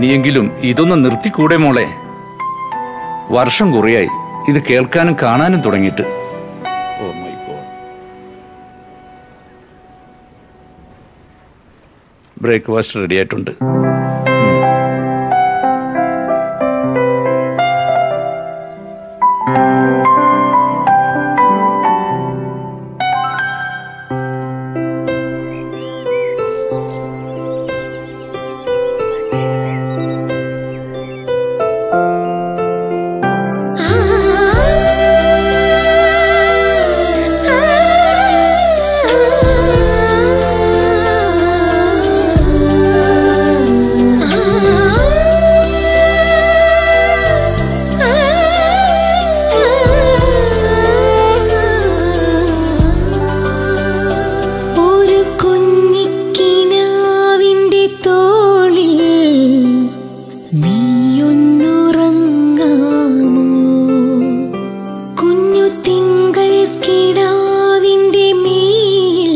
ഇനിയെങ്കിലും ഇതൊന്ന് നിർത്തിക്കൂടെ മോളെ വർഷം കുറയായി ഇത് കേൾക്കാനും കാണാനും തുടങ്ങിയിട്ട് oh my God breakfast ready ആയിട്ടുണ്ട് ഒരു കുഞ്ഞിക്കിനാവിന്റെ തോളിൽ നീയൊന്നുറങ്ങാമോ കുഞ്ഞു തിങ്കൾ കിടാവിന്റെ മേൽ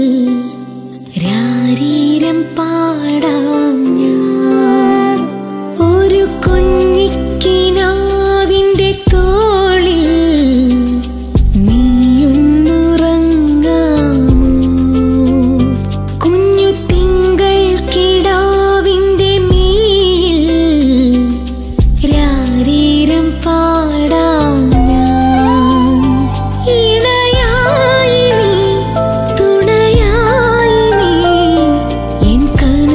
രാരീരം പാടാം ഞാൻ ഒരു കുഞ്ഞിക്കിനാവിന്റെ തോളിൽ നീയൊന്നുറങ്ങാമോ കുഞ്ഞു തിങ്കൾ കിടാവിന്റെ മേൽ രാരീരം പാടാം ഞാൻ ഇണയായി നീ തുണയായി നീ എൻ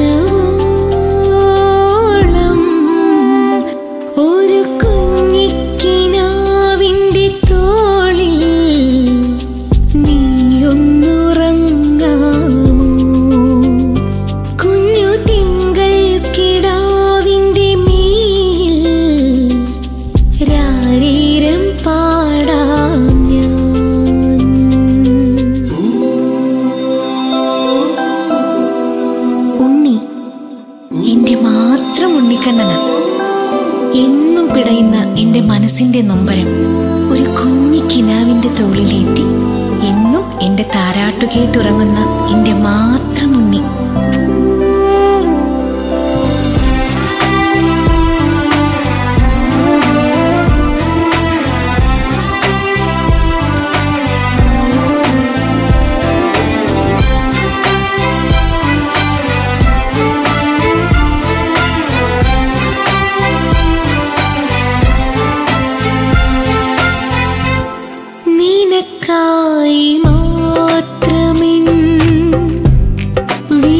കനവോളം ഒരു കുഞ്ഞിക്കിനാവിന്റെ തോളിൽ നീയൊന്നുറങ്ങാമോ കുഞ്ഞു തിങ്കൾ കിടാവിന്റെ മേൽ രാരീരം പാടാം ഞാൻ ഉണ്ണി എന്റെ മാത്രം ഉണ്ണിക്കണ്ണന എന്നും പിടയുന്ന എന്റെ മനസ്സിന്റെ നൊമ്പരം ഒരു കുഞ്ഞി കിനാവിന്റെ തോളിലേറ്റി എന്നും എന്റെ താരാട്ടു കേട്ടുറങ്ങുന്ന എന്റെ മാത്രം ഉണ്ണി നിനക്കായി മാത്രമെൻ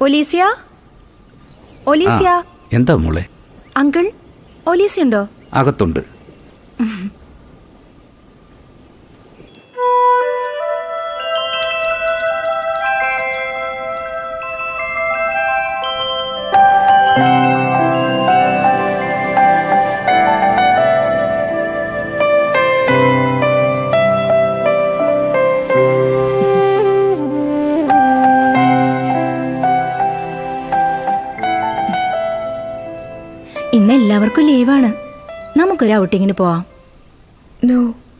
ഒലീസിയ ഒലീസിയ ആ, എന്താ മോളെ അങ്കിൾ ഒലീസിയ ഉണ്ടോ അകത്തുണ്ട് ഇന്ന് എല്ലാവർക്കും ലീവാണ് നമുക്കൊരു ഔട്ടിങ്ങിന് പോവാം നോ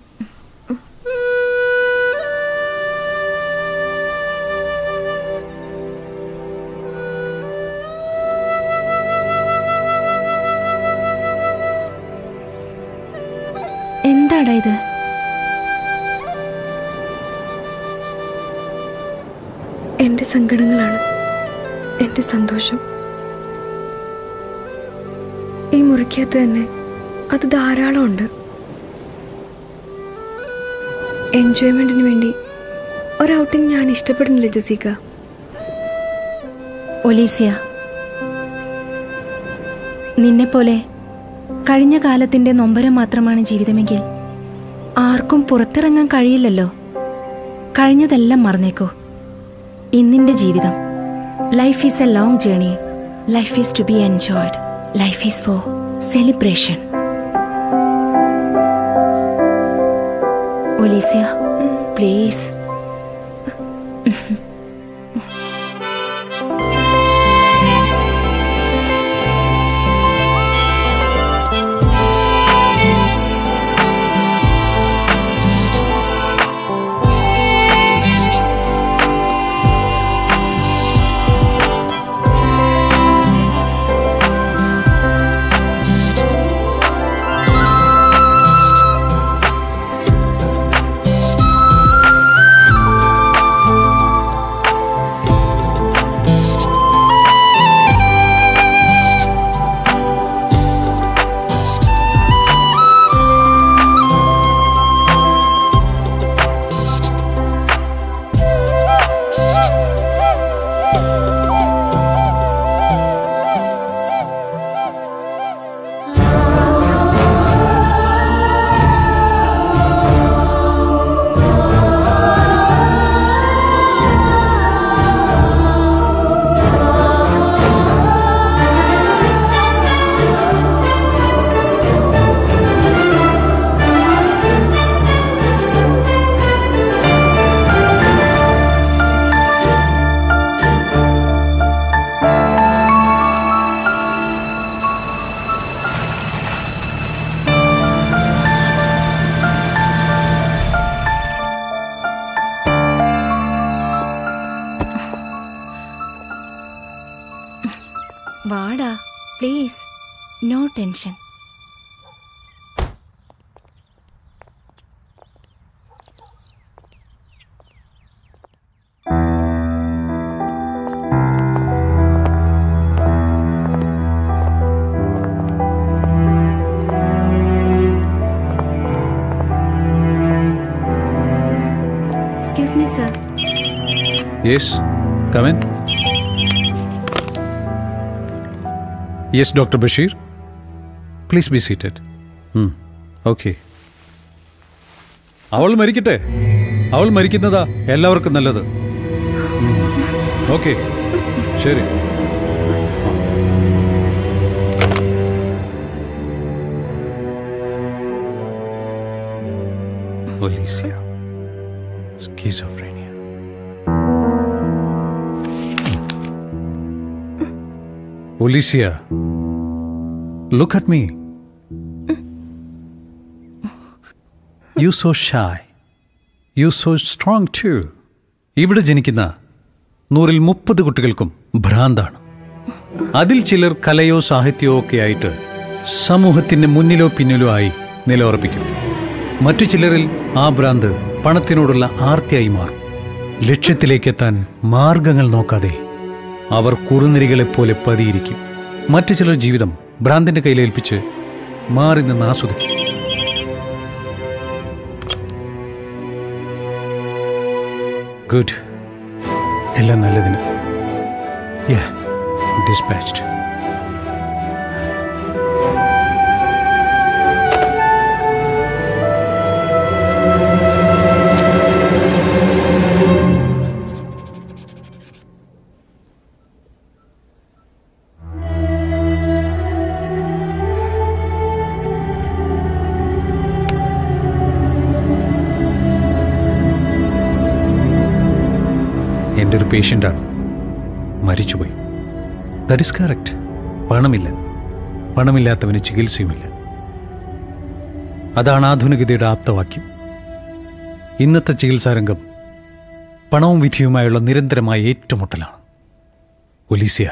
എന്താടാ ഇത് എൻ്റെ സങ്കടങ്ങളാണ് എൻ്റെ സന്തോഷം ഈ മുറിക്കകത്ത് തന്നെ അത് ധാരാളമുണ്ട് എൻജോയ്മെൻറ്റിന് വേണ്ടി ഒരു ഔട്ടിങ് ഞാൻ ഇഷ്ടപ്പെടുന്നില്ല ജസീക ഒലീസിയ നിന്നെപ്പോലെ കഴിഞ്ഞ കാലത്തിന്റെ നൊമ്പരം മാത്രമാണ് ജീവിതമെങ്കിൽ ആർക്കും പുറത്തിറങ്ങാൻ കഴിയില്ലല്ലോ കഴിഞ്ഞതെല്ലാം മറന്നേക്കോ ഇന്നിന്റെ ജീവിതം life is a long journey life is to be enjoyed life is for celebration Olesia please വാടാ please no tension excuse me sir Yes, come in. Yes, Dr. Bashir. Please be seated. Hmm. Okay. അവൾ മരിക്കട്ടെ അവൾ മരിക്കുന്നതാ എല്ലാവർക്കും നല്ലത് okay ശരി ഒലീസിയ schizophrenia Alicia, look at me. You so shy. You so strong too. ഇവിടെ ജനിക്കുന്ന നൂറിൽ മുപ്പത് കുട്ടികൾക്കും ഭ്രാന്താണ് അതിൽ ചിലർ കലയോ സാഹിത്യമോ ഒക്കെ ആയിട്ട് സമൂഹത്തിന്റെ മുന്നിലോ പിന്നിലോ ആയി നിലയുറപ്പിക്കും മറ്റു ചിലരിൽ ആ ഭ്രാന്ത് പണത്തിനോടുള്ള ആർത്തിയായി മാറും ലക്ഷ്യത്തിലേക്കെത്താൻ മാർഗങ്ങൾ നോക്കാതെ അവർ കുറുനിരികളെപ്പോലെ പതിയിരിക്കും മറ്റു ചിലർ ജീവിതം ഭ്രാന്തിന്റെ കയ്യിലേൽപ്പിച്ച് മാറി നിന്ന് ആസ്വദിക്കും ഗുഡ് എല്ലാം നല്ലതിന് Yeah, dispatched. എൻ്റെ ഒരു പേഷ്യൻ്റാണ് മരിച്ചുപോയി ദറ്റ് ഇസ് കറക്റ്റ് പണമില്ല പണമില്ലാത്തവന് ചികിത്സയുമില്ല അതാണ് ആധുനികതയുടെ ആപ്തവാക്യം ഇന്നത്തെ ചികിത്സാരംഗം പണവും വിധിയുമായുള്ള നിരന്തരമായ ഏറ്റുമുട്ടലാണ് ഒലീസിയ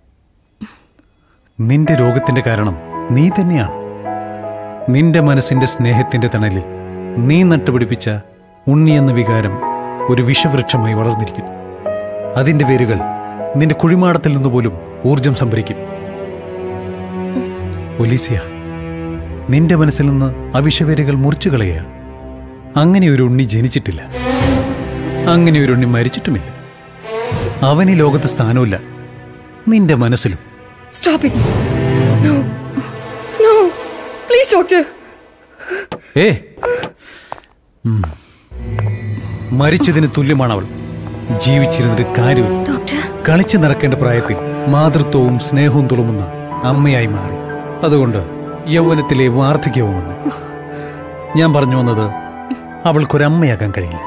നിന്റെ രോഗത്തിന്റെ കാരണം നീ തന്നെയാണ് നിന്റെ മനസ്സിന്റെ സ്നേഹത്തിന്റെ തണലിൽ നീ നട്ടുപിടിപ്പിച്ച ഉണ്ണി എന്ന വികാരം ഒരു വിഷവൃക്ഷമായി വളർന്നിരിക്കുന്നു അതിന്റെ വേരുകൾ നിന്റെ കുഴിമാടത്തിൽ നിന്ന് പോലും ഊർജം സംഭരിക്കും ഒലീസിയ നിന്റെ മനസ്സിൽ നിന്ന് ആ വിഷവേരുകൾ മുറിച്ചു കളയുക അങ്ങനെ ഒരു ഉണ്ണി ജനിച്ചിട്ടില്ല അങ്ങനെ ഒരു ഉണ്ണി മരിച്ചിട്ടുമില്ല അവന് ഈ ലോകത്ത് സ്ഥാനമില്ല നിന്റെ മനസ്സിലും Stop it. No. No. Please, doctor. ഏ ഉം. മരിച്ചതിന് തുല്യമാണ് അവൾ ജീവിച്ചിരുന്നിട്ട് കാര്യമില്ല ഡോക്ടർ കളിച്ചു നടക്കേണ്ട പ്രായത്തിൽ മാതൃത്വവും സ്നേഹവും തുളുമുന്ന അമ്മയായി മാറി അതുകൊണ്ട് യൗവനത്തിലെ വാർദ്ധക്യവും വന്നു ഞാൻ പറഞ്ഞു വന്നത് അവൾക്കൊരമ്മയാകാൻ കഴിയില്ല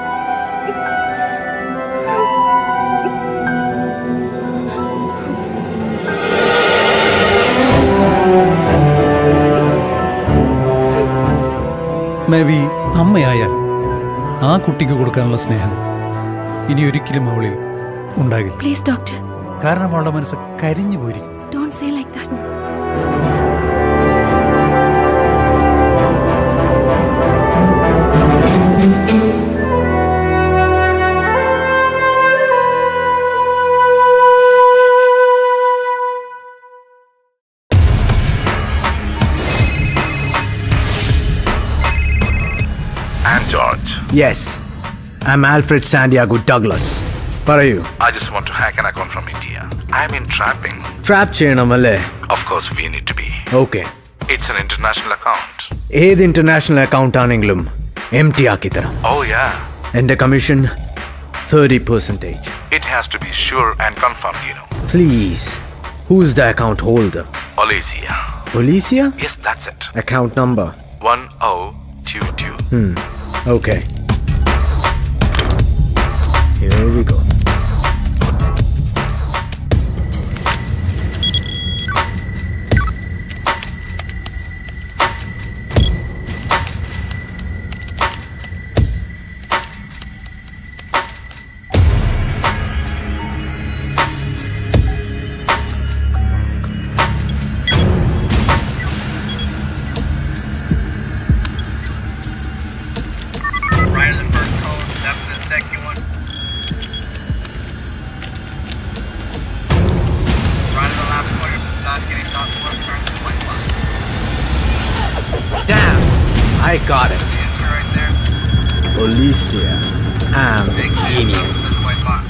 മേ ബി അമ്മയായാൽ ആ കുട്ടിക്ക് കൊടുക്കാനുള്ള സ്നേഹം ഇനി ഒരിക്കലും അവളിൽ ഉണ്ടാകില്ല പ്ലീസ് ഡോക്ടർ കാരണം അവളുടെ മനസ്സ് കരിഞ്ഞു പോയിരിക്കും don't say like that I'm George. Yes, I'm Alfred Santiago Douglas. പറയൂ I just want to hack an account from India. I'm in trapping. Trap ചെയ്യണമല്ലേ Of course, we need to be. Okay It's an international account. ഏത് international account ആണെങ്കിലും empty ആക്കി തരാം Oh, yeah. എൻ്റെ commission thirty percentage It has to be sure and confirmed, you know. Please who's the account holder Olesia. Olesia Yes, that's it. Account number 1022. Okay Here we go. Right in the first code, left in the second one. Right in the last corner, not getting top one, turn to white line. Damn, I got it. Answer right there. Alicia, I'm Big a genius. white line.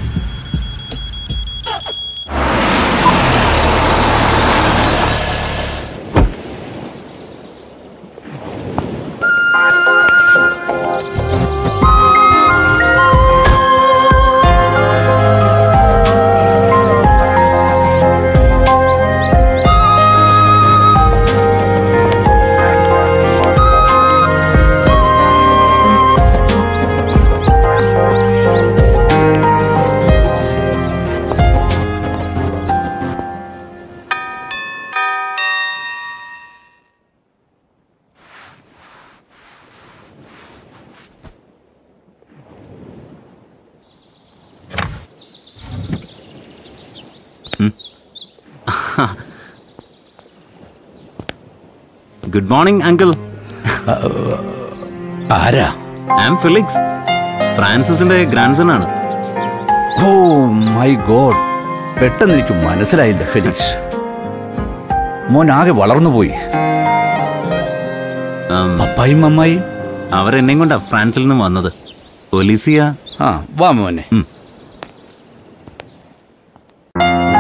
Good morning uncle ആരാ I am Felix ഫ്രാൻസിസിന്റെ grandson ആണ് oh my God പെട്ടെന്ന് എനിക്ക് മനസ്സിലായില്ല Felix മോൻ ആകെ വളർന്നുപോയി ഉം, പപ്പായും അമ്മായി അവർ എന്നെയും കൊണ്ടാ ഫ്രാൻസിൽ നിന്ന് വന്നത് ഒലീസിയ ആ വാ മോനെ ഉം.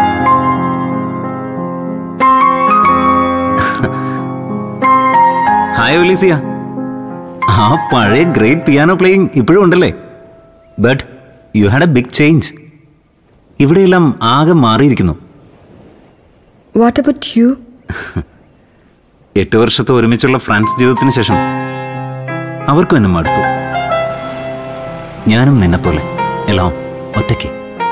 ഹായ് ഒലീസിയ ആ പഴയ ഗ്രേറ്റ് പിയാനോ പ്ലേയിങ് ഇപ്പോഴും ഉണ്ടല്ലേ but you had a big change ഇവിടെയെല്ലാം ആകെ മാറിയിരിക്കുന്നു വാട്ട് അബൌട്ട് യു എട്ട് വർഷത്തെ ഒരുമിച്ചുള്ള ഫ്രാൻസ് ജീവിതത്തിന് ശേഷം അവർക്കും എന്നെ മടുത്തു ഞാനും നിന്നെപ്പോലെ എല്ലാം ഒറ്റയ്ക്ക്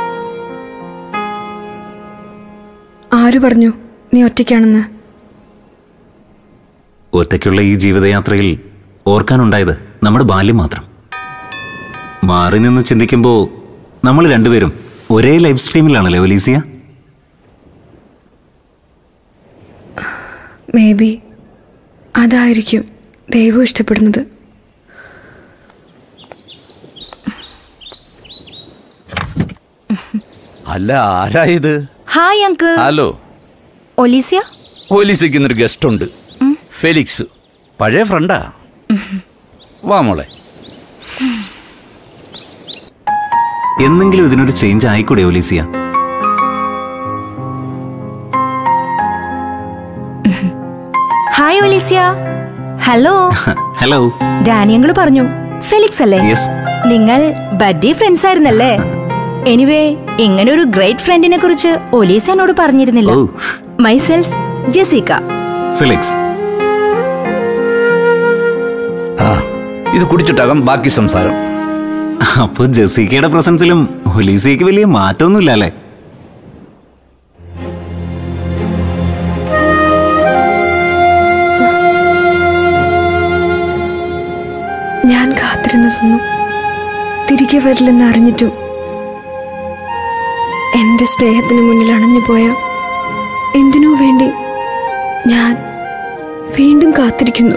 ആര് പറഞ്ഞു നീ ഒറ്റയ്ക്കാണെന്ന് ഒറ്റയ്ക്കുള്ള ഈ ജീവിതയാത്രയിൽ ഓർക്കാനുണ്ടായത് നമ്മുടെ ബാല്യം മാത്രം മാറി നിന്ന് ചിന്തിക്കുമ്പോൾ നമ്മൾ രണ്ടുപേരും ഒരേ ലൈഫ് സ്ട്രീമിലാണല്ലേ ഒലീസിയ മേ ബി അതായിരിക്കും ദൈവം ഇഷ്ടപ്പെടുന്നത് അല്ല ആരായത് ഹായ് അങ്കിൾ ഹലോ ഒലീസിയ പോലീസിക്ക് ഇന്നൊരു ഗസ്റ്റ് ഉണ്ട് ഫെലിക്സ് പഴയ ഫ്രണ്ടാ വാ മോളെ എന്നെങ്കിലും ഇതിനൊരു ചേഞ്ച് ആയിക്കൂടെ Olesia hi Olesia hello hello Danny uncle പറഞ്ഞു ഫെലിക്സ് അല്ലേ യെസ് നിങ്ങൾ ബഡ്ഡി ഫ്രണ്ട്സ് ആയിരുന്നല്ലേ എനിവേ ഇങ്ങനെ ഒരു ഗ്രേറ്റ് ഫ്രണ്ടിനെ കുറിച്ച് ഒലീസ എന്നോട് പറഞ്ഞിരുന്നില്ല ഓ മൈസെൽഫ് ജെസിക്ക ഫിലിക്സ് ആ ഇത് കുടിച്ചിട്ടാകാം ബാക്കി സംസാരം അപ്പൊ ജെസിക്കയുടെ പ്രസൻസിലും ഒലീസിയക്ക് വലിയ മാറ്റമൊന്നുമില്ല അല്ലേ ഞാൻ കാത്തിരുന്നതൊന്നും തിരികെ വരില്ലെന്ന് അറിഞ്ഞിട്ടും എന്റെ സ്നേഹത്തിന് മുന്നിൽ അണഞ്ഞുപോയ എന്തിനോ വേണ്ടി ഞാൻ വീണ്ടും കാത്തിരിക്കുന്നു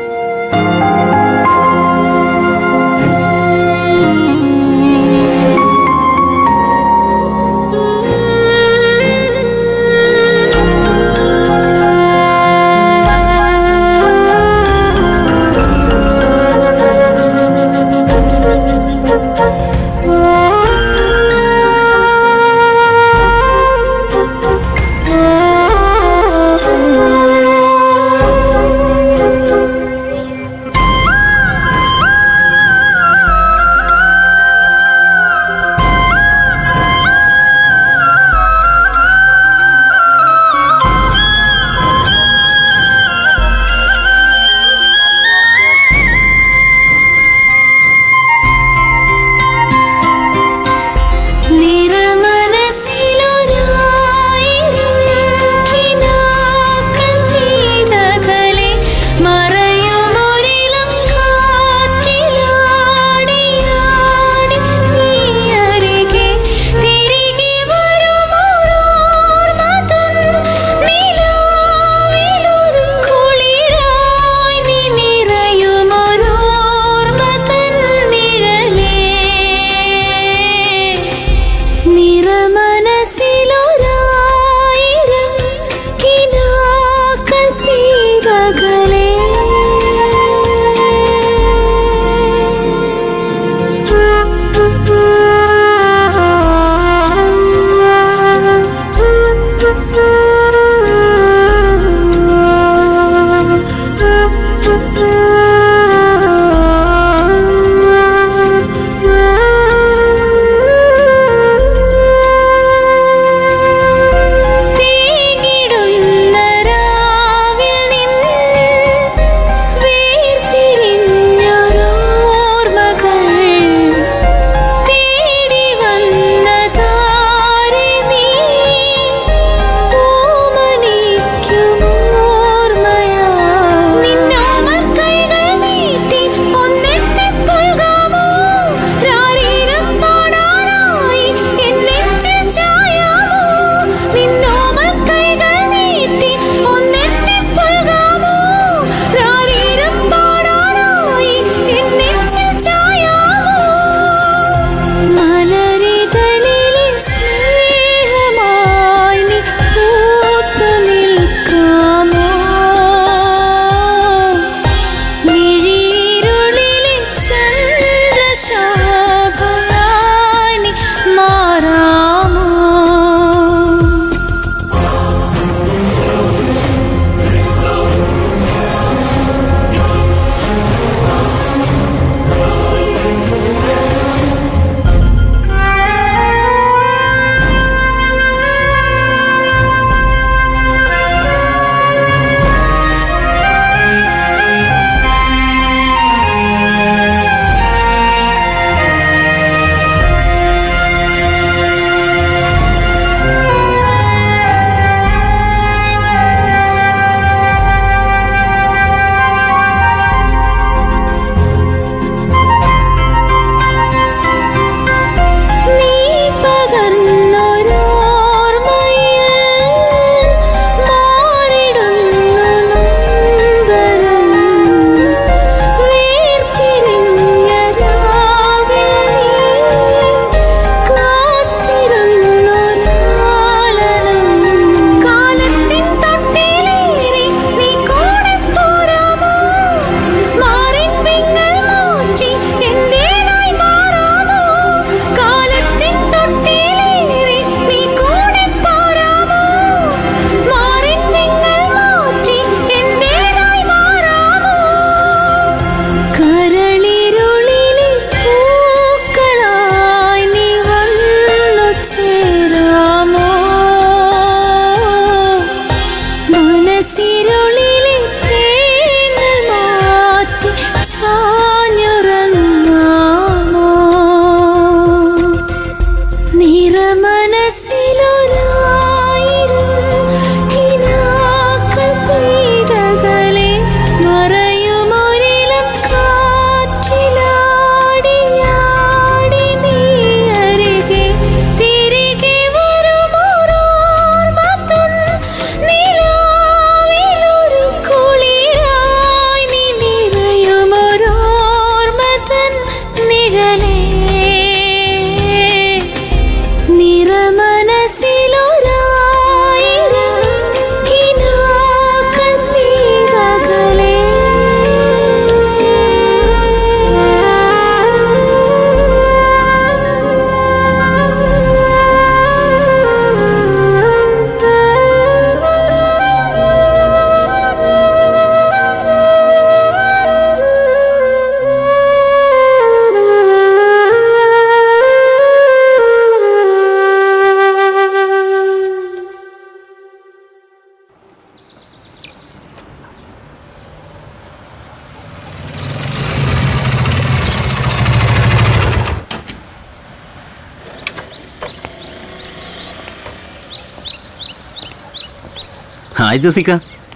hi Jessica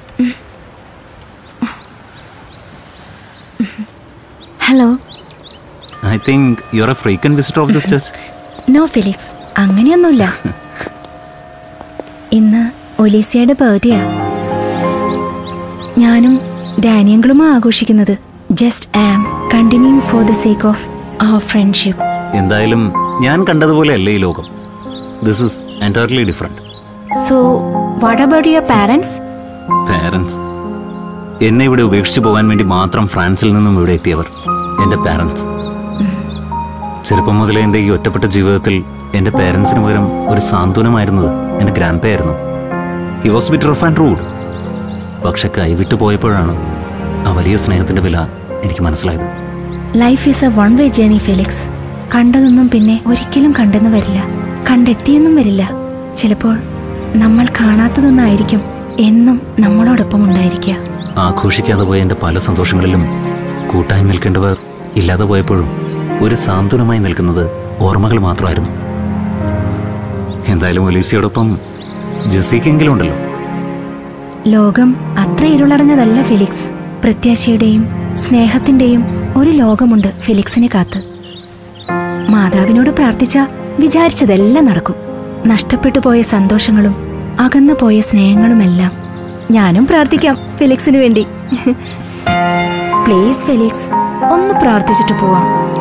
hello I think you are a frequent visitor of this church no Felix അങ്ങനെയൊന്നുമില്ല ഇന്ന് ഒലീസിയയുടെ ബർത്ത്ഡേയാ ഞാനും ഡാനിയങ്കളുമാ ആഘോഷിക്കുന്നത് just am continuing for the sake of our friendship എന്തായാലും ഞാൻ കണ്ടതുപോലെ അല്ല ഈ ലോകം this is entirely different so what about your parents parents എന്നെ ഇവിടെ ഉപേക്ഷിച്ചു പോകാൻ വേണ്ടി മാത്രം ഫ്രാൻസിൽ നിന്നും ഇവിടെ എത്തിയവർ എൻ്റെ പാരൻസ് ചെറുപ്പം മുതലേ എൻ്റെ ഈ ഒറ്റപ്പെട്ട ജീവിതത്തിൽ എൻ്റെ പാരൻസിന് പകരം ഒരു സാന്ത്വനമായിരുന്നത് എൻ്റെ ഗ്രാൻഡ് പേ ആയിരുന്നു he was bit rough and rude പക്ഷെ കൈവിട്ടു പോയപ്പോഴാണ് ആ വലിയ സ്നേഹത്തിൻ്റെ വില എനിക്ക് മനസ്സിലായത് life is a one way journey Felix കണ്ടതൊന്നും പിന്നെ ഒരിക്കലും കണ്ടെന്ന് വരില്ല കണ്ടെത്തിയെന്നും വരില്ല ചിലപ്പോൾ നമ്മൾ കാണാത്തതൊന്നായിരിക്കും എന്നും നമ്മളോടൊപ്പം ഉണ്ടായിരിക്കുക ആഘോഷിക്കാതെ പോയ എൻ്റെ പല സന്തോഷങ്ങളിലും കൂട്ടായി നിൽക്കേണ്ടവർ ഇല്ലാതെ പോയപ്പോഴും ഒരു സാന്ത്വനമായി നിൽക്കുന്നത് ഓർമ്മകൾ മാത്രമായിരുന്നു എന്തായാലും ഒലീസിയോടൊപ്പം ജസീക്കെങ്കിലും ഉണ്ടല്ലോ ലോകം അത്ര ഇരുളടഞ്ഞതല്ല ഫെലിക്സ് പ്രത്യാശയുടെയും സ്നേഹത്തിന്റെയും ഒരു ലോകമുണ്ട് ഫെലിക്സിനെ കാത്ത് മാതാവിനോട് പ്രാർത്ഥിച്ച വിചാരിച്ചതെല്ലാം നടക്കും നഷ്ടപ്പെട്ടു പോയ സന്തോഷങ്ങളും അകന്നു പോയ സ്നേഹങ്ങളുമെല്ലാം ഞാനും പ്രാർത്ഥിക്കാം ഫെലിക്സിന് വേണ്ടി പ്ലീസ് ഫെലിക്സ് ഒന്ന് പ്രാർത്ഥിച്ചിട്ട് പോവാം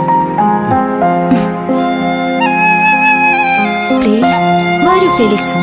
പ്ലീസ് വരൂ ഫെലിക്സ്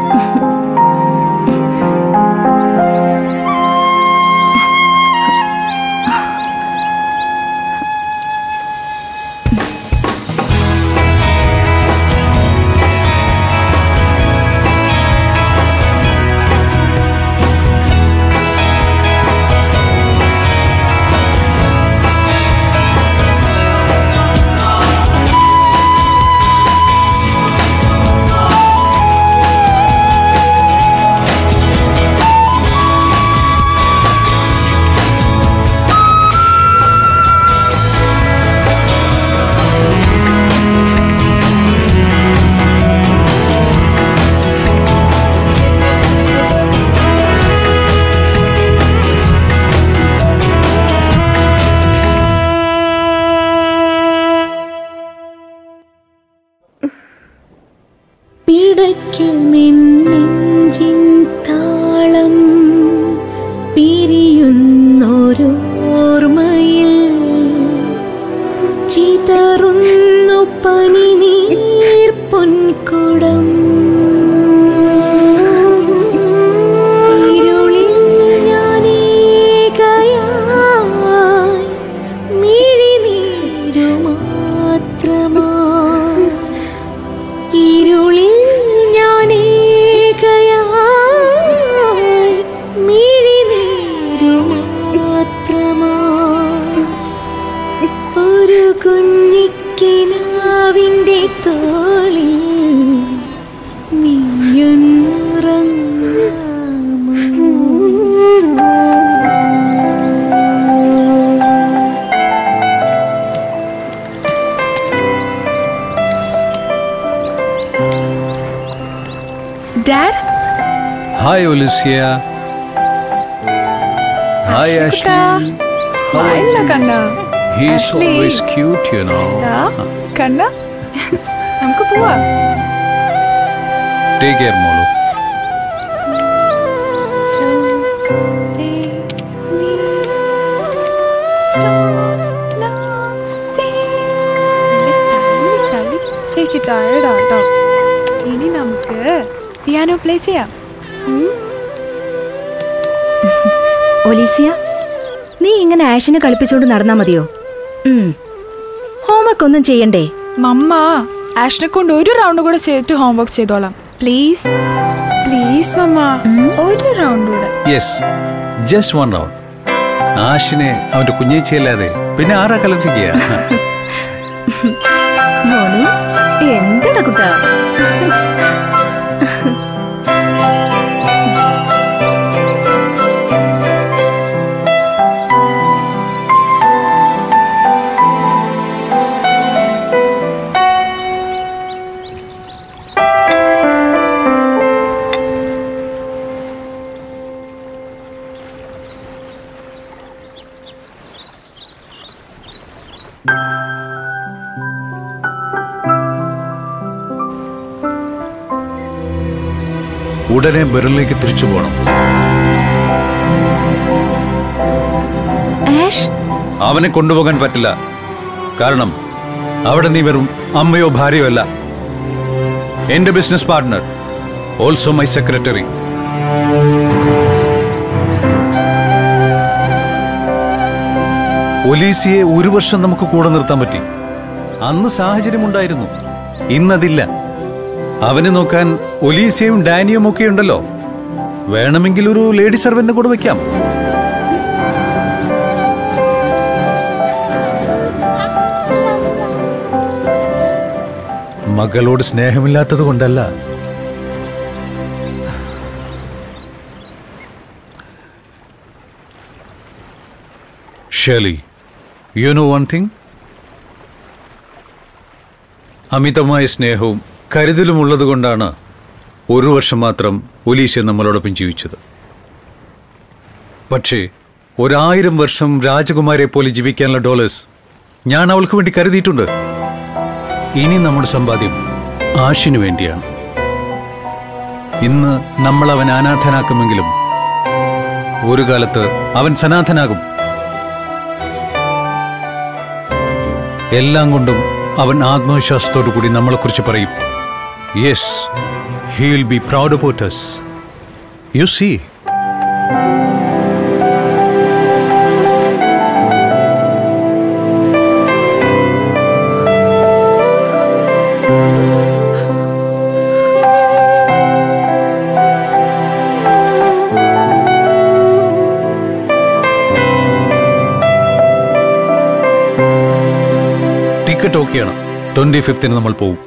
പിടയ്ക്കുമെന്നെഞ്ചിൻ താളം പിരിയുന്നോരോർമ്മയിൽ ചിതറുന്നു പനിനീർ പൊൻകുടം ഇരുളിൽ ഞാനേകയായി മിഴിനീരു മാത്രമായി ഇരുളിൽ ഞാനേകയായി മിഴിനീരു മാത്രമായി ഒരു കുഞ്ഞിക്കിനാവിൻ്റെ തോളിൽ നീയൊന്നുറങ്ങാമോ dad Hi, Alicia. Hi, Ashley. സ്മൈലില്ല കണ്ണ He's Ashley. always cute, you know. കണ്ണ നമുക്ക് പോവാം Take care, Molu. ചേച്ചി ടയർഡാ കേട്ടോ ഇനി നമുക്ക് പിയാനോ പ്ലേ ചെയ്യാം ഒലീസിയ നീ ഇങ്ങനെ ആഷിനെ കളിപ്പിച്ചുകൊണ്ട് നടന്നാ മതിയോ ഹോംവർക്ക് ഒന്നും ചെയ്യണ്ടേ മമ്മ ആഷിനെ കൊണ്ട് ഒരു റൗണ്ട് കൂടെ ചെയ്തിട്ട് ഹോംവർക്ക് ചെയ്തോളാം പ്ലീസ് പ്ലീസ് മമ്മ ഒരു റൗണ്ട് കൂടെ യെസ് ജസ്റ്റ് വൺ റൗണ്ട് ആഷിനെ അവന്റെ കുഞ്ഞേച്ചിയല്ലാതെ പിന്നെ ആരാ കലപ്പിക്കുക മോനു എന്താടാ കുട്ടാ ഉടനെ ബെറിലേക്ക് തിരിച്ചു പോകണം ആഷ് അവനെ കൊണ്ടുപോകാൻ പറ്റില്ല കാരണം അവിടെ നീ വെറും അമ്മയോ ഭാര്യയോ അല്ല എന്റെ business partner also my secretary ഒലീസിയെ ഒരു വർഷം നമുക്ക് കൂടെ നിർത്താൻ പറ്റി അന്ന് സാഹചര്യമുണ്ടായിരുന്നു ഇന്നതില്ല അവനെ നോക്കാൻ ഒലീസിയയും ഡാനിയും ഒക്കെ ഉണ്ടല്ലോ വേണമെങ്കിൽ ഒരു ലേഡി സർവന്റിനെ കൂടെ വെക്കാം മകളോട് സ്നേഹമില്ലാത്തത് കൊണ്ടല്ല Shelly you know one thing അമിതമായ സ്നേഹവും കരുതലും ഉള്ളതുകൊണ്ടാണ് ഒരു വർഷം മാത്രം ഒലീഷ്യ നമ്മളോടൊപ്പം ജീവിച്ചത് പക്ഷേ ഒരായിരം വർഷം രാജകുമാരെ പോലെ ജീവിക്കാനുള്ള ഡോളേഴ്സ് ഞാൻ അവൾക്ക് വേണ്ടി കരുതിയിട്ടുണ്ട് ഇനി നമ്മുടെ സമ്പാദ്യം ആഷിനു വേണ്ടിയാണ് ഇന്ന് നമ്മൾ അവൻ അനാഥനാക്കുമെങ്കിലും ഒരു കാലത്ത് അവൻ സനാഥനാകും എല്ലാം കൊണ്ടും അവൻ ആത്മവിശ്വാസത്തോടു കൂടി നമ്മളെക്കുറിച്ച് പറയും yes he will be proud about us you see ticket ഓക്കെയാണ് ട്വന്റി ഫിഫ്തിന് നമ്മൾ പോകും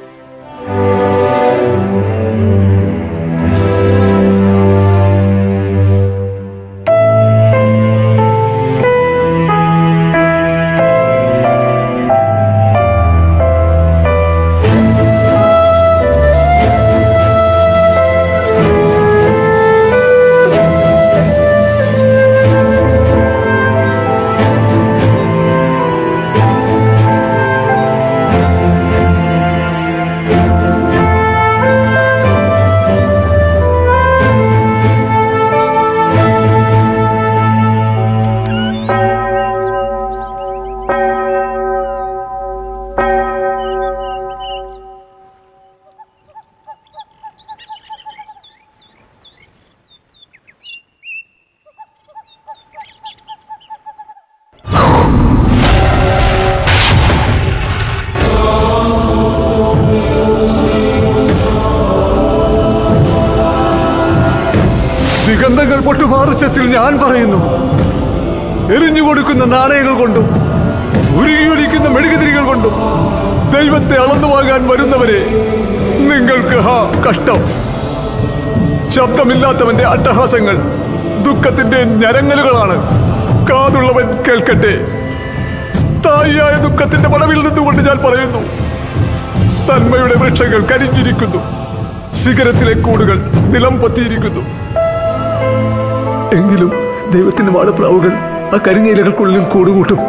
ദിഗന്ധങ്ങൾ പൊട്ടുമാറുച്ചത്തിൽ ഞാൻ പറയുന്നു എറിഞ്ഞു കൊടുക്കുന്ന നാണയങ്ങൾ കൊണ്ടും ഉരുകിയൊലിക്കുന്ന മെഴുകുതിരികൾ കൊണ്ടും ദൈവത്തെ അളന്നു വാങ്ങാൻ വരുന്നവരെ നിങ്ങൾക്ക് ഹാ കഷ്ടം ശബ്ദമില്ലാത്തവന്റെ അട്ടഹാസങ്ങൾ ദുഃഖത്തിന്റെ ഞരങ്ങലുകളാണ് കാതുള്ളവൻ കേൾക്കട്ടെ സ്ഥായിയായ ദുഃഖത്തിന്റെ പടവിൽ നിന്നുകൊണ്ട് ഞാൻ പറയുന്നു തന്മയുടെ വൃക്ഷങ്ങൾ കരിഞ്ഞിരിക്കുന്നു ശിഖരത്തിലെ കൂടുകൾ നിലം പൊത്തിയിരിക്കുന്നു എങ്കിലും ദൈവത്തിന്റെ മാടപ്രാവുകൾ ആ കരിഞ്ഞ ഇലകൾക്കുള്ളിൽ കൂടുകൂട്ടും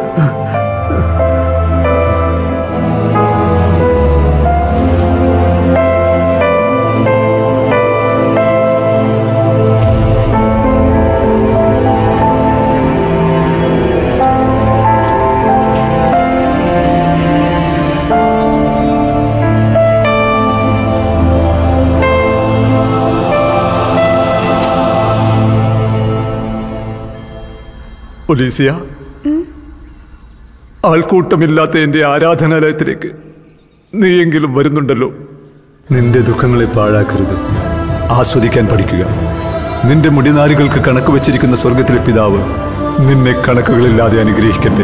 ഒലീസിയ ആൾക്കൂട്ടമില്ലാത്ത എന്റെ ആരാധനാലയത്തിലേക്ക് നീയെങ്കിലും വരുന്നുണ്ടല്ലോ നിന്റെ ദുഃഖങ്ങളെ പാഴാക്കരുത് ആസ്വദിക്കാൻ പഠിക്കുക നിന്റെ മുടിനാരുകൾക്ക് കണക്ക് വച്ചിരിക്കുന്ന സ്വർഗത്തിലെ പിതാവ് നിന്നെ കണക്കുകളില്ലാതെ അനുഗ്രഹിക്കട്ടെ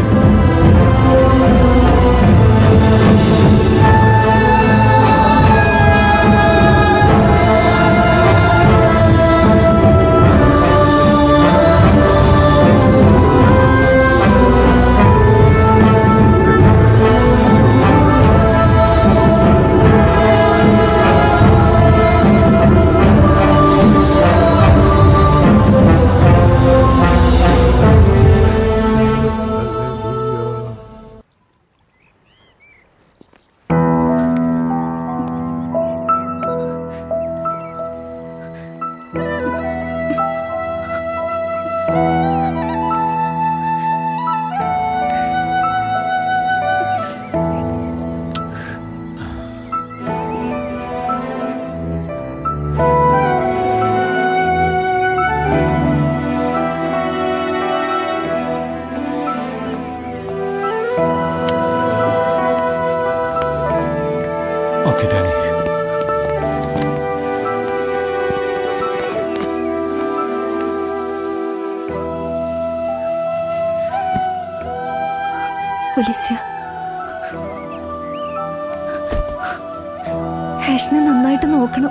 ഓക്കെ ഡാനി ഒലിസ്യ ഹാഷിനെ നന്നായിട്ട് നോക്കണം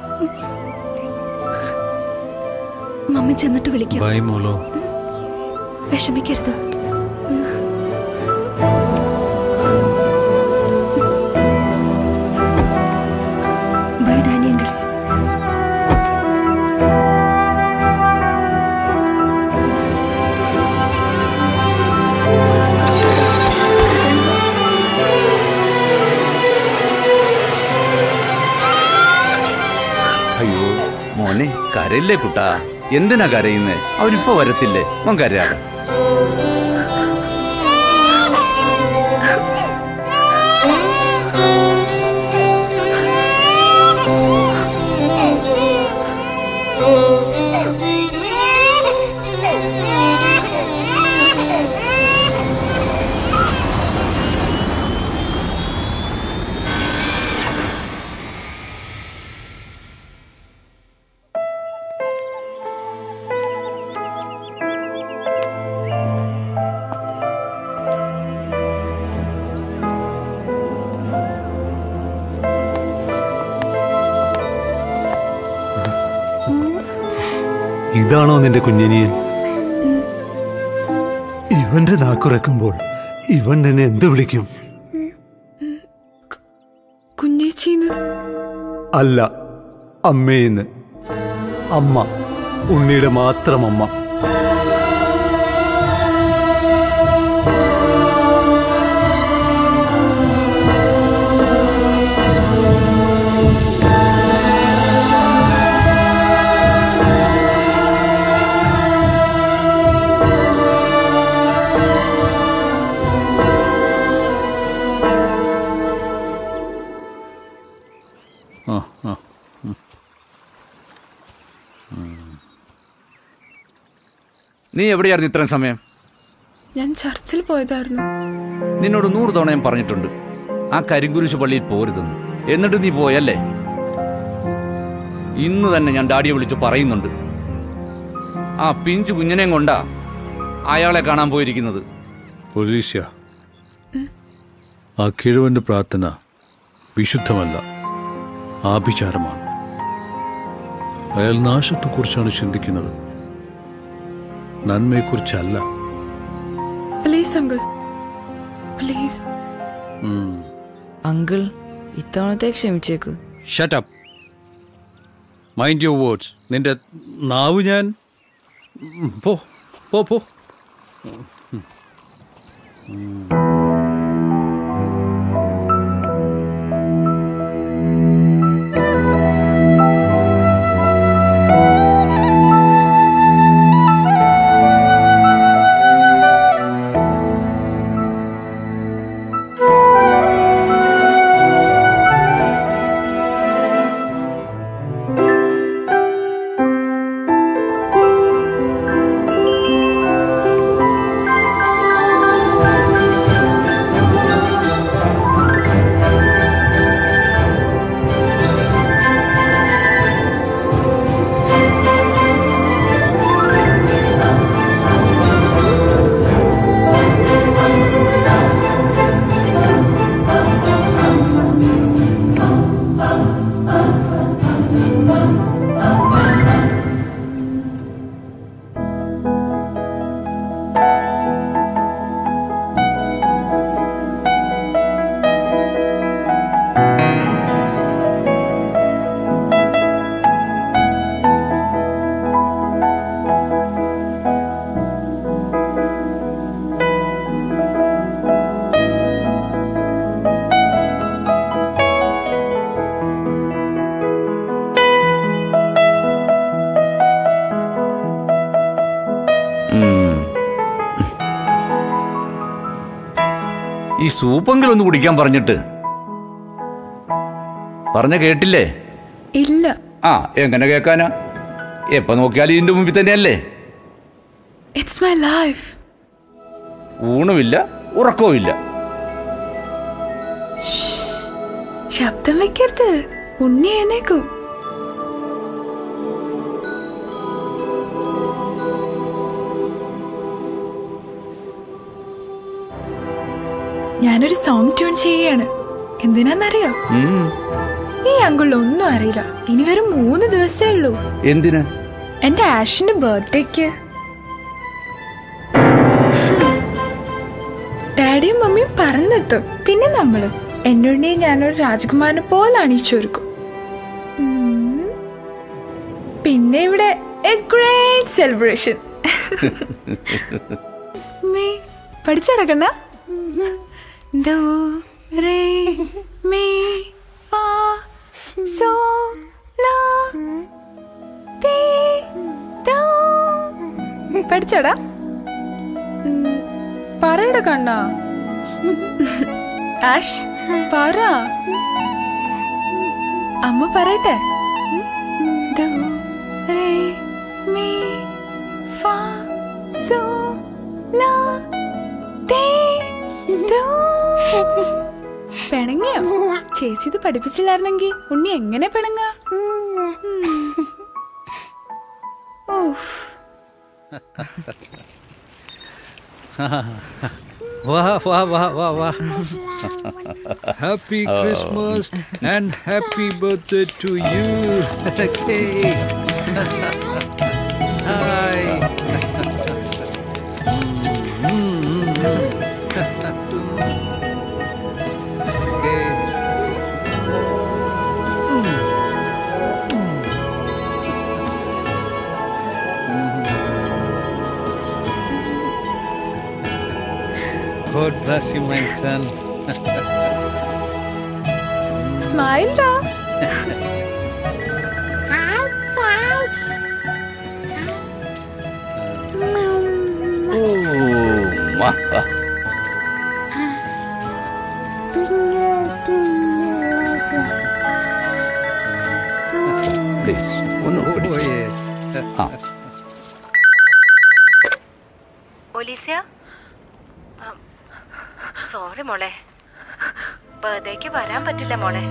മമ്മി ചെന്നിട്ട് വിളിക്കാം ബൈ മോളോ വിഷമിക്കരുത് ബൈ ഡാനി അങ്കിൾ അയ്യോ മോനെ കരയില്ലേ കുട്ടാ എന്തിനാ കരയുന്നേ അവരിപ്പോ വരത്തില്ലേ മോൻ കരയാതെ ഇതാണോ നിന്റെ കുഞ്ഞനിയൻ ഇവന്റെ നാക്കുറക്കുമ്പോൾ ഇവൻ നിന്നെ എന്ത് വിളിക്കും കുഞ്ഞേച്ചിന്ന് അല്ല അമ്മേന്ന് അമ്മ ഉണ്ണിയുടെ മാത്രം അമ്മ ആ ആ നീ എവിടെയായിരുന്നു ഇത്രയും സമയം ഞാൻ ചർച്ചിൽ പോയതായിരുന്നു നിന്നോട് നൂറ് തവണ ഞാൻ പറഞ്ഞിട്ടുണ്ട് ആ കരിങ്കുരിശ് പള്ളിയിൽ പോരുതെന്ന് എന്നിട്ട് നീ പോയല്ലേ ഇന്ന് തന്നെ ഞാൻ ഡാഡിയെ വിളിച്ച് പറയുന്നുണ്ട് ആ പിഞ്ചു കുഞ്ഞിനെയും കൊണ്ടാ അയാളെ കാണാൻ പോയിരിക്കുന്നത് ഒലീഷ്യ ആ കിഴവന്റെ പ്രാർത്ഥന വിശുദ്ധമല്ല ആഭിചാരമാണ് അയാൾ നാശത്തെക്കുറിച്ചാണ് ചിന്തിക്കുന്നത് നന്മയെക്കുറിച്ചല്ല പ്ലീസ് അങ്കിൾ പ്ലീസ് അങ്കിൾ ഇത്തവണത്തെ ക്ഷമിച്ചേക്ക് ഷട്ടപ്പ് മൈൻഡ് യുവർ വേർഡ്സ് നിന്റെ നാവ് ഞാൻ ഉം, പോ പോ പോ ഉം. ഈ സൂപ്പെങ്കിലും ഒന്ന് കുടിക്കാൻ പറഞ്ഞിട്ട് പറഞ്ഞ കേട്ടില്ലേ ഇല്ല ആ എങ്ങനെ കേൾക്കാനാ എപ്പോ നോക്കിയാലും ഇതിന്റെ മുമ്പിൽ തന്നെയല്ലേ ഇറ്റ്സ് മൈ ലൈഫ് ഊണുമില്ല ഉറക്കവുമില്ല ശബ്ദം വെക്കരുത് ഉണ്ണി എഴുന്നേക്കും ഞാനൊരു സോങ് ട്യൂൺ ചെയ്യുകയാണ് എന്തിനാന്നറിയോ ഉം. ഈ അങ്കിളിൽ ഒന്നും അറിയില്ല ഇനി വെറും മൂന്ന് ദിവസമേ ഉള്ളൂ എന്തിന് എന്റെ ആഷിന്റെ ബർത്ത്ഡേക്ക് ഡാഡിയും മമ്മിയും പറന്നെത്തും പിന്നെ നമ്മളും എന്നോട് ഞാനൊരു രാജകുമാരനെ പോലെ അണിയിച്ചൊരുക്കും ഉം. പിന്നെ ഇവിടെ എ ഗ്രേറ്റ് സെലിബ്രേഷൻ മീ പഠിച്ചടക്കണ്ട ദോ റേ മീ ഫാ സോ ലാ ടീ ദോ പഠിച്ചടാ പറയട കണ്ണ ആഷ് പറ അമ്മ പറയട്ടെ ദോ റേ മീ ഫാ സോ ലാ ടീ ദോ പിണങ്ങിയോ ചേച്ചി ഇത് പഠിപ്പിച്ചില്ലായിരുന്നെങ്കി ഉണ്ണി എങ്ങനെ പിണങ്ങ വാ വാ വാ വാ വാ happy Oh. Christmas and happy birthday to you hi God bless you, my son. Smile ഡാ ഓ, വാ, വാ. Please, ഒന്ന് ഓടി. ആ ഒലീസിയ സോറി മോളെ ബർത്ത്ഡേക്ക് വരാൻ പറ്റില്ല മോളെ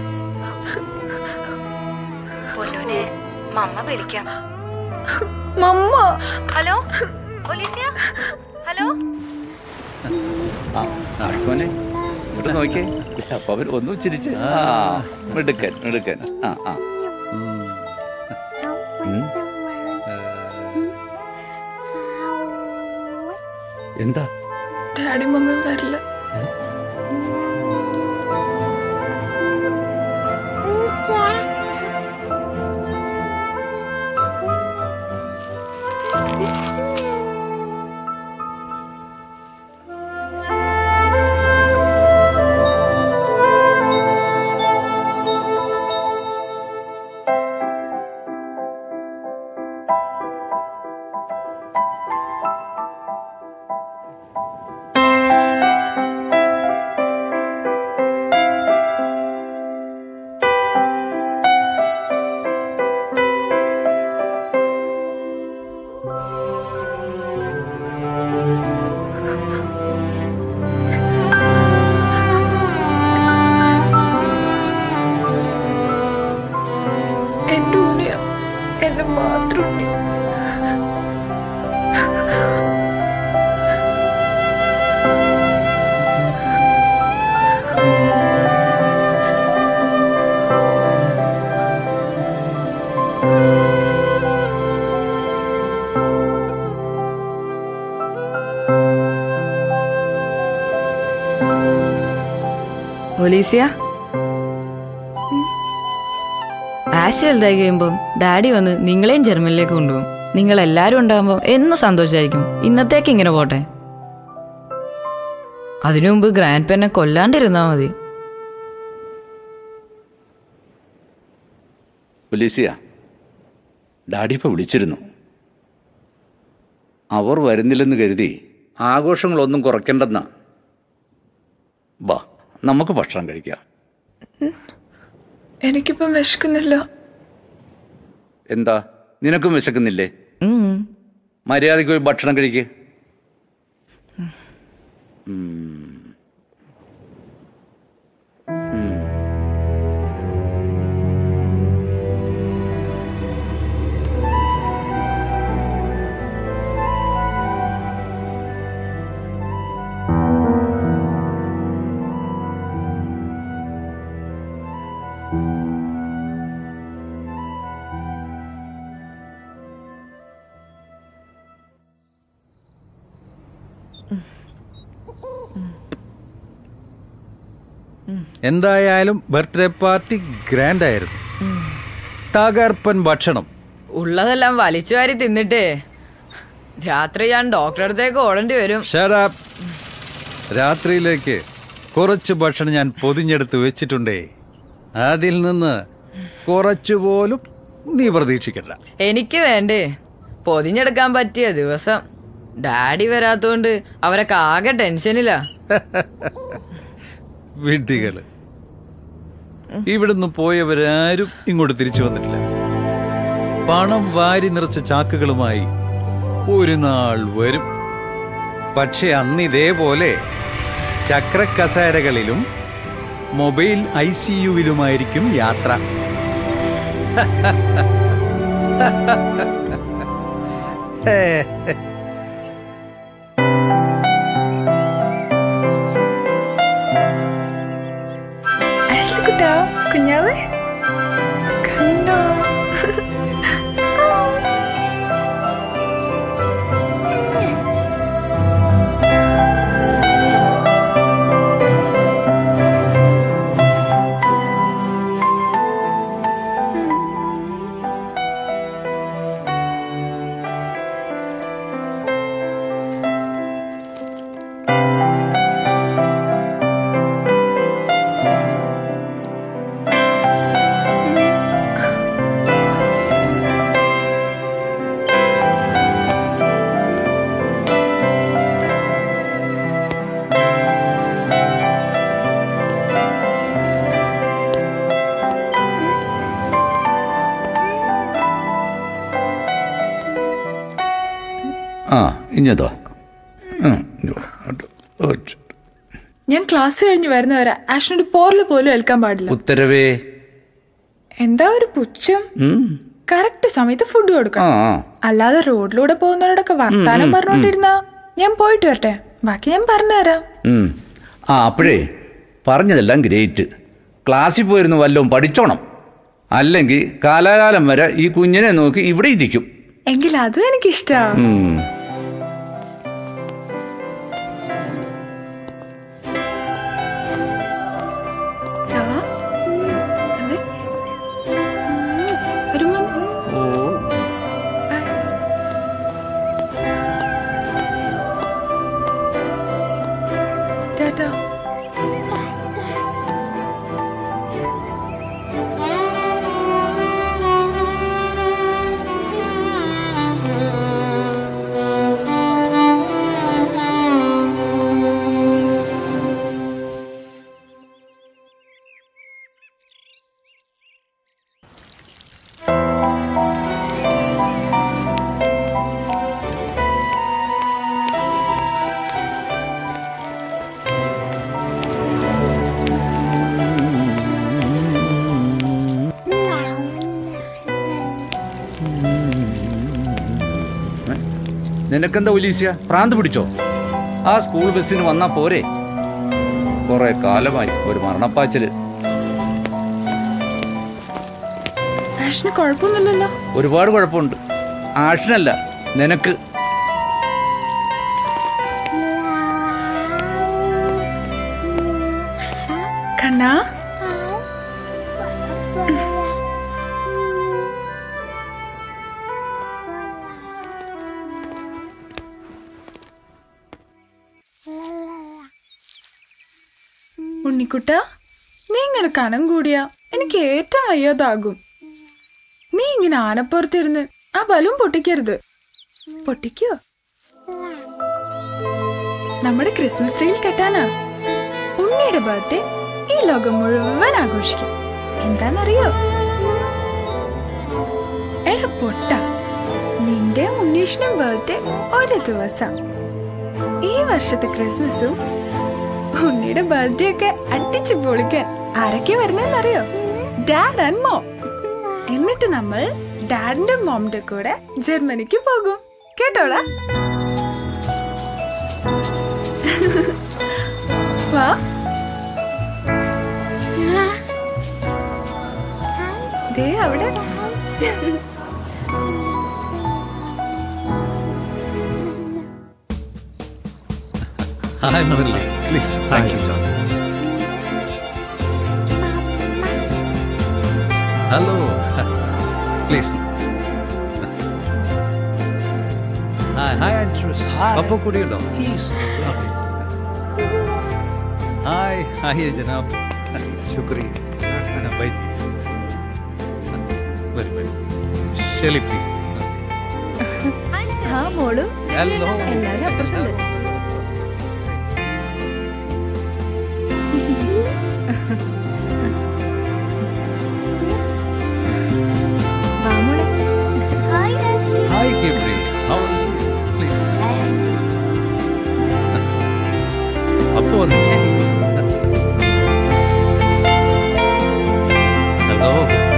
പൊന്നൂനെ മമ്മ വിളിക്കാം മമ്മ ഹലോ ഒലീസിയ ഹലോ ആ ആഷ്മോനെ ഇങ്ങോട്ട് നോക്കിയേ അപ്പൊ അവൻ ഒന്നും ചിരിച്ച് ആ മിടുക്കൻ മിടുക്കൻ ആ ആ ഉം. എന്താ ഡാഡി മമ്മി വരില്ല എന്റെ ഉണ്ണിയ എന്റെ മാത്രം ഉണ്ണി ഒലീസിയ ആശ വലുതായി കഴിയുമ്പം ഡാഡി വന്ന് നിങ്ങളെയും ജർമ്മനിലേക്ക് കൊണ്ടുപോകും നിങ്ങൾ എല്ലാവരും ഉണ്ടാകുമ്പോൾ എന്നും സന്തോഷമായിരിക്കും ഇന്നത്തേക്ക് ഇങ്ങനെ പോട്ടെ അതിനു മുമ്പ് ഗ്രാൻഡ് പെന്നെ കൊല്ലാണ്ടിരുന്നാ മതി ഒലീസിയ ഡാഡി ഇപ്പൊ വിളിച്ചിരുന്നു അവർ വരുന്നില്ലെന്ന് കരുതി ആഘോഷങ്ങളൊന്നും കുറയ്ക്കണ്ടെന്നാ വാ നമുക്ക് ഭക്ഷണം കഴിക്കാം എനിക്കിപ്പം വിശക്കുന്നില്ല എന്താ നിനക്കും വിശക്കുന്നില്ലേ ഉം. മര്യാദയ്ക്ക് പോയി ഭക്ഷണം കഴിക്ക് ഉം. ഉം. എന്തായാലും ബർത്ത്ഡേ പാർട്ടി ഗ്രാൻഡ് ആയിരുന്നു തകർപ്പൻ ഭക്ഷണം ഉള്ളതെല്ലാം വലിച്ചു വാരി തിന്നിട്ടേ രാത്രി ഞാൻ ഡോക്ടറെ അടുത്തേക്ക് ഓടേണ്ടി വരും Shut up. രാത്രിയിലേക്ക് കുറച്ച് ഭക്ഷണം ഞാൻ പൊതിഞ്ഞെടുത്ത് വെച്ചിട്ടുണ്ടേ അതിൽ നിന്ന് കുറച്ചുപോലും നീ പ്രതീക്ഷിക്കണ്ട എനിക്ക് വേണ്ടേ പൊതിഞ്ഞെടുക്കാൻ പറ്റിയ ദിവസം ഡാഡി വരാത്തോണ്ട് അവരൊക്കെ ആകെ ടെൻഷനിലാ വിഡ്ഢികള് ഇവിടുന്ന് പോയവരാരും ഇങ്ങോട്ട് തിരിച്ചു വന്നിട്ടില്ല പണം വാരി നിറച്ച ചാക്കുകളുമായി ഒരു നാൾ വരും പക്ഷെ അന്ന് ഇതേപോലെ ചക്രക്കസേരകളിലും മൊബൈൽ ഐ സി യുവിലുമായിരിക്കും യാത്ര ആഷ്ലി കുട്ടാ കുഞ്ഞാവേ കണ്ണോ ആ ഇഞ്ഞതോ ഉം, ഇഞ്ഞോ, അത്, ഓ, ച്. ഞാൻ ക്ലാസ് കഴിഞ്ഞ് വരുന്നവരെ ആഷിനൊരു പോറല് പോലും ഏൽക്കാൻ പാടില്ല ഉത്തരവേ എന്താ ഒരു പുച്ഛം ഉം. കറക്റ്റ് സമയത്ത് ഫുഡ് ആ കൊടുക്കണം ആ. അല്ലാതെ റോഡിലൂടെ പോകുന്നവരോടൊക്കെ വർത്താനം പറഞ്ഞോണ്ടിരുന്നാ ഞാൻ പോയിട്ട് വരട്ടെ ബാക്കി ഞാൻ പറഞ്ഞുതരാം ഉം. ആ അപ്പോഴേ പറഞ്ഞതെല്ലാം ഗ്രേറ്റ് ക്ലാസ്സിൽ പോയിരുന്നു വല്ലതും പഠിച്ചോണം അല്ലെങ്കിൽ കാലാകാലം വരെ ഈ കുഞ്ഞിനെ നോക്കി ഇവിടെ ഇരിക്കും എങ്കിൽ അതും എനിക്കിഷ്ടാ ഉം. ടാ. അതെ. ഉം. ഒരു മ- ബൈ. ടാറ്റാ. നിനക്കെന്താ ഒലീസ്യ പ്രാന്ത് പിടിച്ചോ ആ സ്കൂൾ ബസ്സിന് വന്നാ പോരെ കുറെ കാലമായി ഒരു മരണപ്പാച്ചില് ആഷിന് കുഴപ്പമൊന്നുമില്ലല്ലോ ഒരുപാട് കുഴപ്പമുണ്ട് ആഷിനല്ല നിനക്ക് കണ്ണാ ഉണ്ണിക്കുട്ട നീ ഇങ്ങനെ കനം കൂടിയാ എനിക്ക് ഏറ്റവും വയ്യാതാകും നീ ഇങ്ങനെ ആനപ്പുറത്തിരുന്ന് ആ ബലൂൺ പൊട്ടിക്കരുത് പൊട്ടിക്കോ നമ്മുടെ ക്രിസ്മസ് ട്രീയിൽ കെട്ടാനാ ഉണ്ണിയുടെ ബർത്ത്ഡേ ഈ ലോകം മുഴുവൻ ആഘോഷിക്കും എന്താന്നറിയോ എടാ പൊട്ട നിന്റെ ഉണ്ണീഷിനും ബർത്ത്ഡേ ഒരു ദിവസം ഈ വർഷത്തെ ക്രിസ്മസും ഉണ്ണിയുടെ ബർത്ത്ഡേ ഒക്കെ അടിച്ചു പൊളിക്കാൻ ആരൊക്കെ വരുന്നറിയോ ഡാഡ് ആൻഡ് മോം എന്നിട്ട് നമ്മൾ ഡാഡിന്റെ മോമിന്റെ കൂടെ ജർമ്മനിക്ക് പോകും കേട്ടോടാ വാ ദേ അവിടെ Hi, Motherly. Please, thank you. Hello please hi hi Andrews പപ്പ കൂടിയുണ്ടോ ഹായ് ഹായ് ജനാബ് ശുക്രിയ ബൈറ്റ് വരൂ വരൂ ഷെലി പ്ലീസ് ആ മോളു ഹലോ എല്ലാവരും അപ്പുറത്തുണ്ട് വാ മോളെ ഹായ് ഗബ്രി ഹൗ പ്ലീസ് അപ്പോ വന്നു hello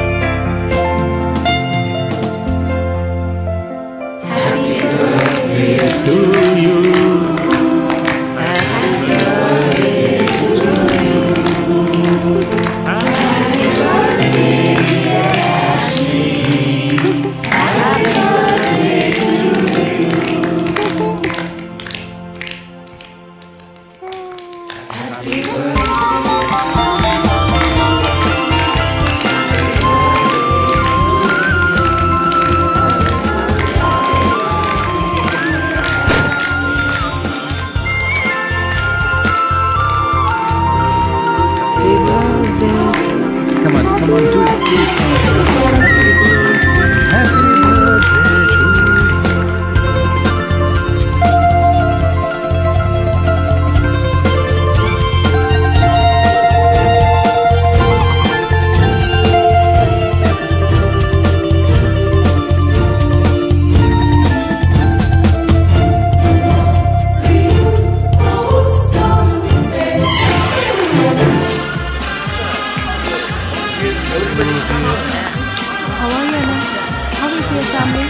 Come on, come on, do it, do it. Happy birthday to you. How are you, Anna? How is your family?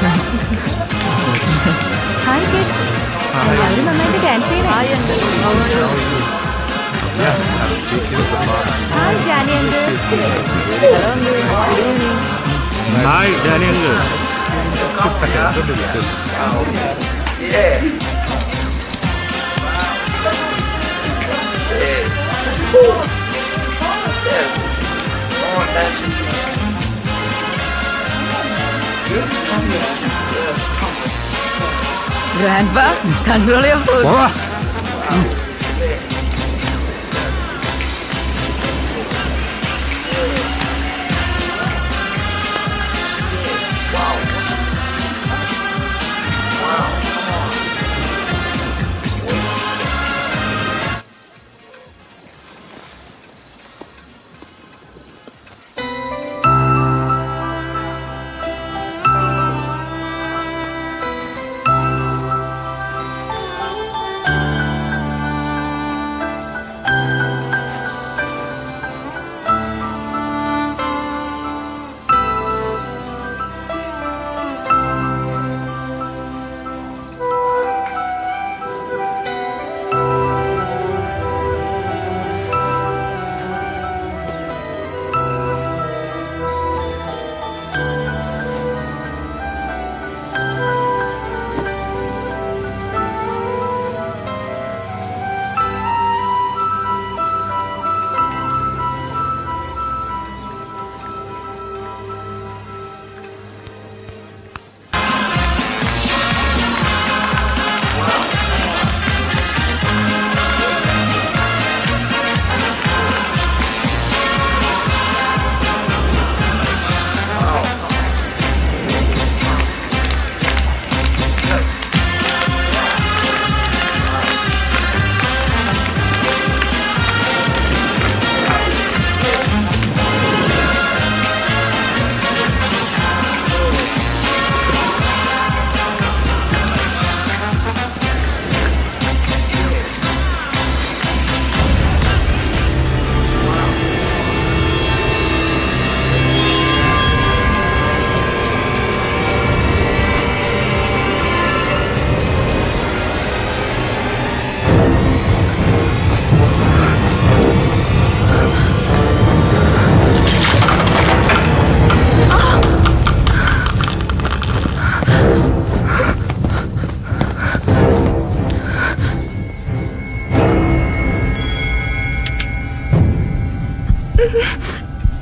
Hi, kids. എല്ലാവരും നന്നായിട്ട് ഡാൻസ് ചെയ്യണം hi Johnny uncle hi Daniel grand control ചെയ്യാൻ പോകും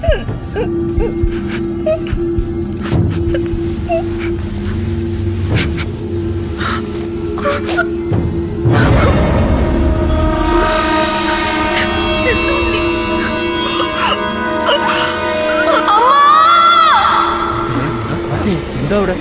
എന്താ അവിടെ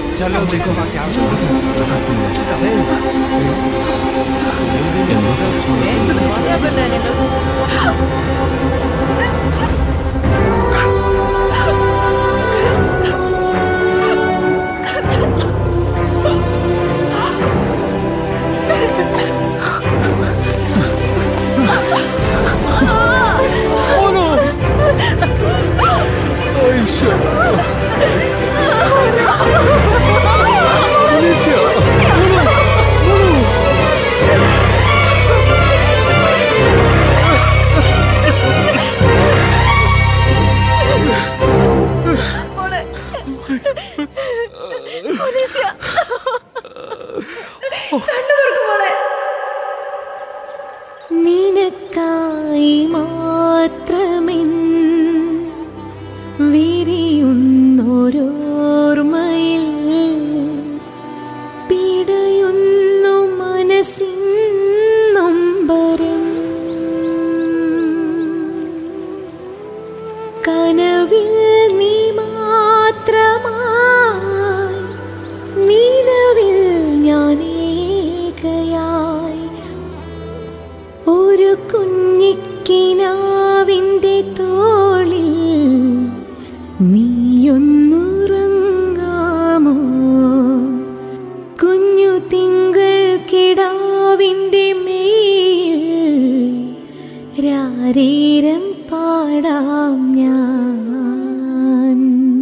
നിനക്കായി മാത്രമെൻ വിരിയുന്നോരോർമ്മയിൽ പിടയുന്നു മനസ്സിൻ നൊമ്പരം കനവിൽ നീ മാത്രമായി നിലവിൽ ഞാനേകയായി ഒരു കുഞ്ഞിക്കിനാവിൻ്റെ തോളിൽ നീയൊന്നുറങ്ങാമോ കുഞ്ഞു തിങ്കൾ കിടാവിൻ്റെ മേൽ രാരീരം പാടാം ഞാൻ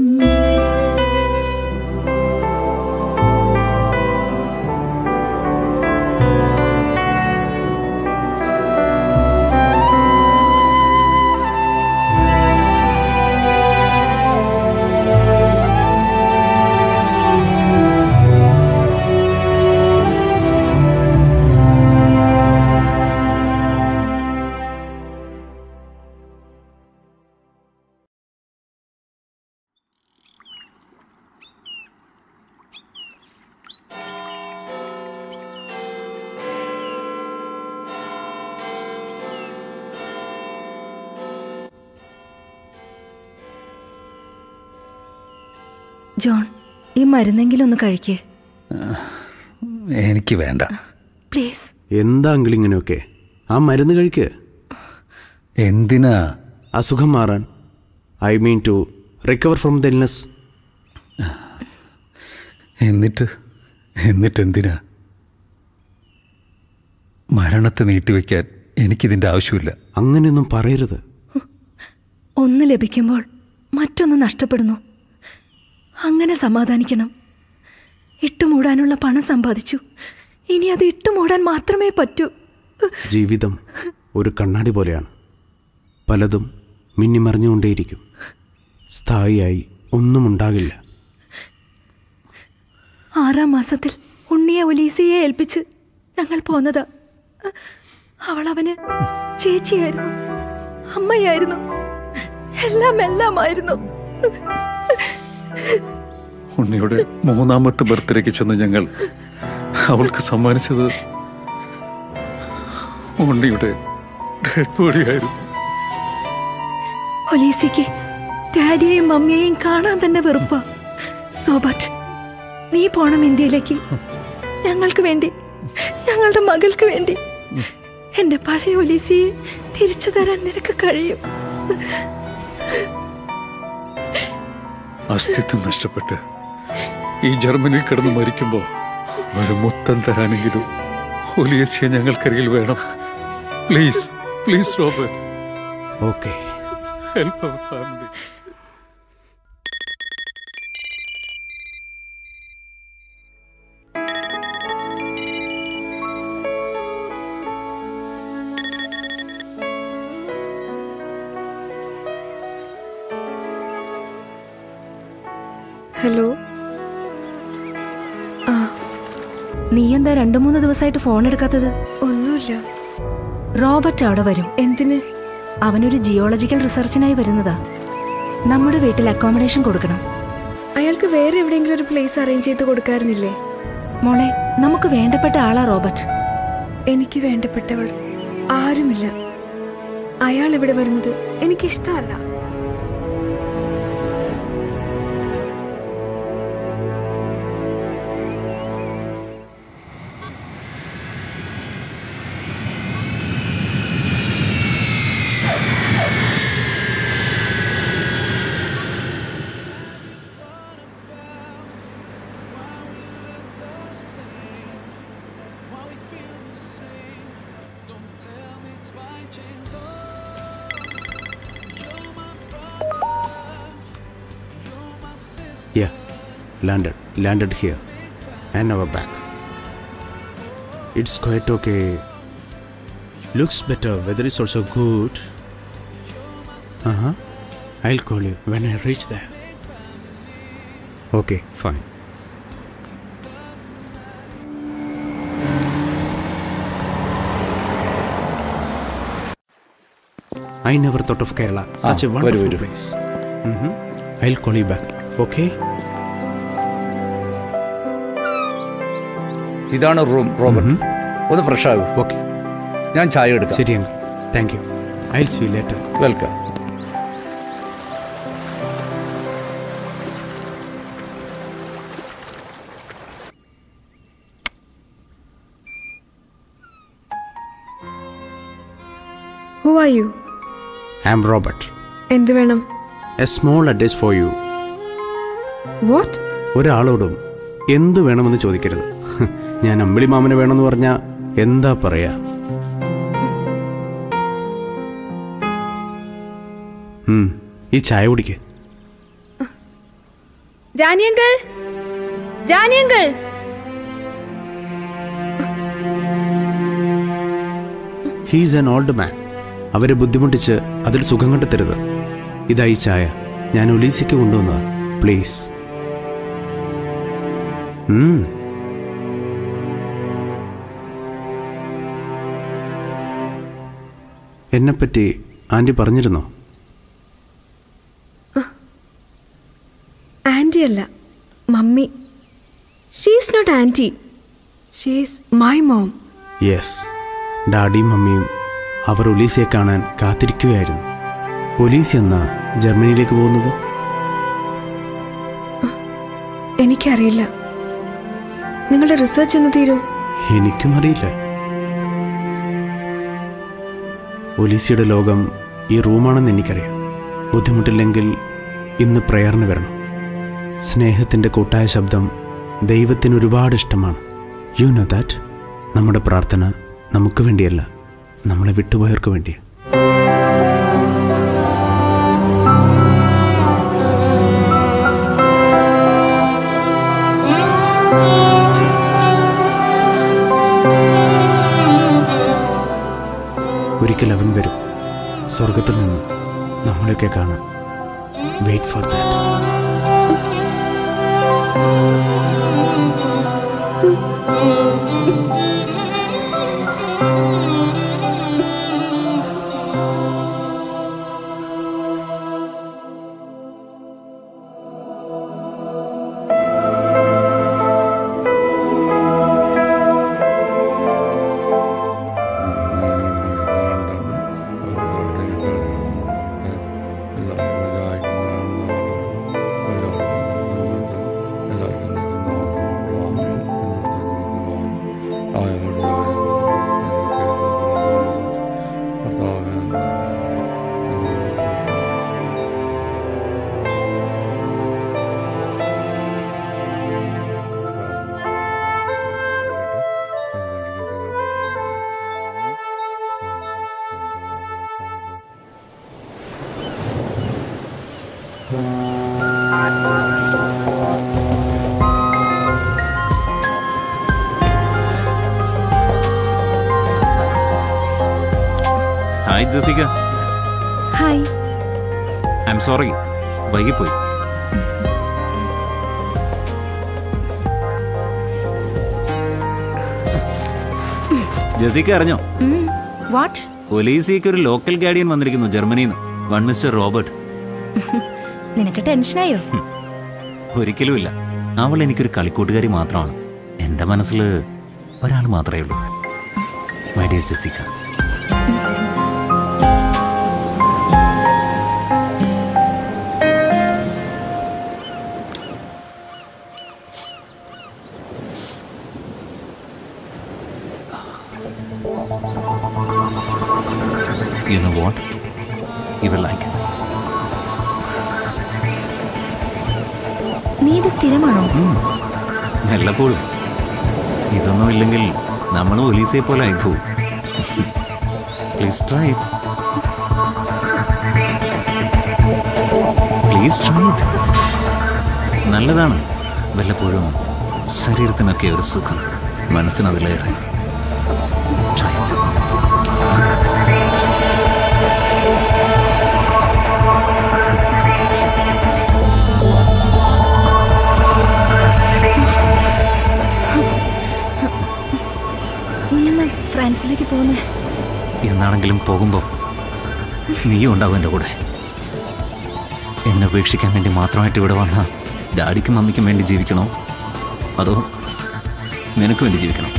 ജോൺ ഈ മരുന്നെങ്കിലും ഒന്ന് കഴിക്കേ എനിക്ക് വേണ്ട പ്ലീസ് എന്താ അങ്കിൾ ഇങ്ങനെയൊക്കെ ആ മരുന്ന് കഴിക്ക് എന്തിനാ അസുഖം മാറാൻ I mean to recover from the illness എന്നിട്ട് എന്നിട്ട് എന്തിനാ മരണത്തെ നീട്ടിവെക്കാൻ എനിക്കിതിൻ്റെ ആവശ്യമില്ല അങ്ങനെയൊന്നും പറയരുത് ഒന്ന് ലഭിക്കുമ്പോൾ മറ്റൊന്ന് നഷ്ടപ്പെടുന്നു അങ്ങനെ സമാധാനിക്കണം ഇട്ടുമൂടാനുള്ള പണം സമ്പാദിച്ചു ഇനി അത് ഇട്ടുമൂടാൻ മാത്രമേ പറ്റൂ ജീവിതം ഒരു കണ്ണാടി പോലെയാണ് പലതും മിന്നിമറിഞ്ഞുകൊണ്ടേയിരിക്കും സ്ഥായിയായി ഒന്നും ഉണ്ടാകില്ല ആറാം മാസത്തിൽ ഉണ്ണിയെ ഒലീസിയെ ഏൽപ്പിച്ച് ഞങ്ങൾ പോന്നതാ അവൾ അവന് ചേച്ചിയായിരുന്നു അമ്മയായിരുന്നു എല്ലാം എല്ലാമായിരുന്നു ഉണ്ണിയുടെ മൂന്നാമത്തെ ബർത്ത്ഡേക്ക് ചെന്ന് ഞങ്ങൾ അവൾക്ക് സമ്മാനിച്ചത് ഉണ്ണിയുടെ ഡെഡ് ബോഡിയായിരുന്നു ഒലീസിക്ക് ഡാഡിയെയും മമ്മിയെയും കാണാൻ തന്നെ വെറുപ്പാ റോബർട്ട് നീ പോണം ഇന്ത്യയിലേക്ക് ഞങ്ങൾക്ക് വേണ്ടി ഞങ്ങളുടെ മകൾക്ക് വേണ്ടി എന്റെ പഴയ ഒലീസിയെ തിരിച്ചു തരാൻ നിനക്ക് കഴിയും അസ്തിത്വം നഷ്ടപ്പെട്ട് ഈ ജർമ്മനിയിൽ കിടന്ന് മരിക്കുമ്പോൾ ഒരു മുത്തം തരാനെങ്കിലും ഒലിയസിയെ ഞങ്ങൾക്കരികിൽ വേണം please please Robert okay help our family hello ആ നീ എന്താ രണ്ടു മൂന്ന് ദിവസമായിട്ട് ഫോൺ എടുക്കാത്തത് ഒന്നുമില്ല റോബർട്ട് അവിടെ വരും എന്തിന് അവനൊരു ജിയോളജിക്കൽ റിസർച്ചിനായി വരുന്നതാ നമ്മുടെ വീട്ടിൽ അക്കോമഡേഷൻ കൊടുക്കണം അയാൾക്ക് വേറെ എവിടെയെങ്കിലും ഒരു പ്ലേസ് അറേഞ്ച് ചെയ്ത് കൊടുക്കാറുന്നില്ലേ മോളെ നമുക്ക് വേണ്ടപ്പെട്ട ആളാ റോബർട്ട് എനിക്ക് വേണ്ടപ്പെട്ടവർ ആരുമില്ല അയാൾ ഇവിടെ വരുന്നത് എനിക്കിഷ്ടമല്ല Yeah, landed, landed here, and now back. It's quite okay. Looks better. Weather is also good. Uh huh. I'll call you when I reach there. Okay, fine. I never thought of Kerala. Such Ah, a വരൂ, wonderful വരൂ. place. Mhm. I'll call you back. Okay? ഇതാണ് room Robert ഒന്ന് fresh ആകൂ okay ഞാൻ ചായ എടുക്കാം ശരി uncle thank you I see later welcome who are you I am Robert എന്ത് വേണം a small advice for you what ഒരാളോടും എന്ത് വേണമെന്ന് ചോദിക്കരുത് ഞാൻ അമ്പിളി മാമന് വേണമെന്ന് പറഞ്ഞാൽ എന്താ പറയാ ഉം, ഈ ചായ കുടിക്ക് Johnny uncle Johnny uncle he's an old man അവരെ ബുദ്ധിമുട്ടിച്ച് അതിൽ സുഖം കണ്ടെത്തരുത് ഇതായി ചായ ഞാൻ ഒലീസയ്ക്ക് കൊണ്ടുവന്നതാ പ്ലീസ് ഉം എന്നെപ്പറ്റി ആൻറ്റി പറഞ്ഞിരുന്നോ ആൻറ്റി അല്ല mummy she's not aunty she's my mom yes ഡാഡിയും മമ്മിയും അവർ ഒലീസയെ കാണാൻ കാത്തിരിക്കുകയായിരുന്നു ഒലീസ എന്നാ ജർമ്മനിയിലേക്ക് പോകുന്നത് എനിക്കറിയില്ല നിങ്ങളുടെ റിസർച്ച് എന്ന് തീരും എനിക്കും അറിയില്ല ഒലീസയുടെ ലോകം ഈ റൂമാണെന്ന് എനിക്കറിയാം ബുദ്ധിമുട്ടില്ലെങ്കിൽ ഇന്ന് പ്രയറിന് വരണം സ്നേഹത്തിൻ്റെ കൂട്ടായ ശബ്ദം ദൈവത്തിന് ഒരുപാട് ഇഷ്ടമാണ് യു നോ ദാറ്റ് നമ്മുടെ പ്രാർത്ഥന നമുക്ക് വേണ്ടിയല്ല നമ്മളെ വിട്ടുപോയവർക്ക് വേണ്ടിയാണ് ഒരിക്കൽ അവൻ വരും സ്വർഗത്തിൽ നിന്ന് നമ്മളെയൊക്കെ കാണാൻ wait for that hi Jessica hi I'm sorry വൈകിപ്പോയി ജസിക്ക അറിഞ്ഞോ വാട്ട് ഒലീസിയക്ക് ഒരു ലോക്കൽ ഗാർഡിയൻ വന്നിരിക്കുന്നു ജർമ്മനിയിൽ നിന്ന് വൺ മിസ്റ്റർ റോബർട്ട് നിനക്ക് ടെൻഷനായോ ഒരിക്കലുമില്ല അവൾ എനിക്കൊരു കളിക്കൂട്ടുകാരി മാത്രമാണ് എൻ്റെ മനസ്സിൽ ഒരാൾ മാത്രമേ ഉള്ളൂ my dear Jessica You know what? You will like it. നീ ഇത് സ്ഥിരമാണോ വല്ലപ്പോഴും ഇതൊന്നും ഇല്ലെങ്കിൽ നമ്മൾ ഒലീസയെ പോലെ ആയിപ്പോവും പ്ലീസ് ട്രൈ പ്ലീസ് ട്രൈ നല്ലതാണ് വല്ലപ്പോഴും ശരീരത്തിനൊക്കെ ഒരു സുഖം മനസ്സിനതിലേറെ Try it. നീ എന്നാ ഫ്രാൻസിലേക്ക് പോകുന്നേ എന്നാണെങ്കിലും പോകുമ്പോൾ നീയും ഉണ്ടാവും എൻ്റെ കൂടെ എന്നെ ഉപേക്ഷിക്കാൻ വേണ്ടി മാത്രമായിട്ട് ഇവിടെ വന്ന ഡാഡിക്കും മമ്മിക്കും വേണ്ടി ജീവിക്കണോ അതോ നിനക്ക് വേണ്ടി ജീവിക്കണോ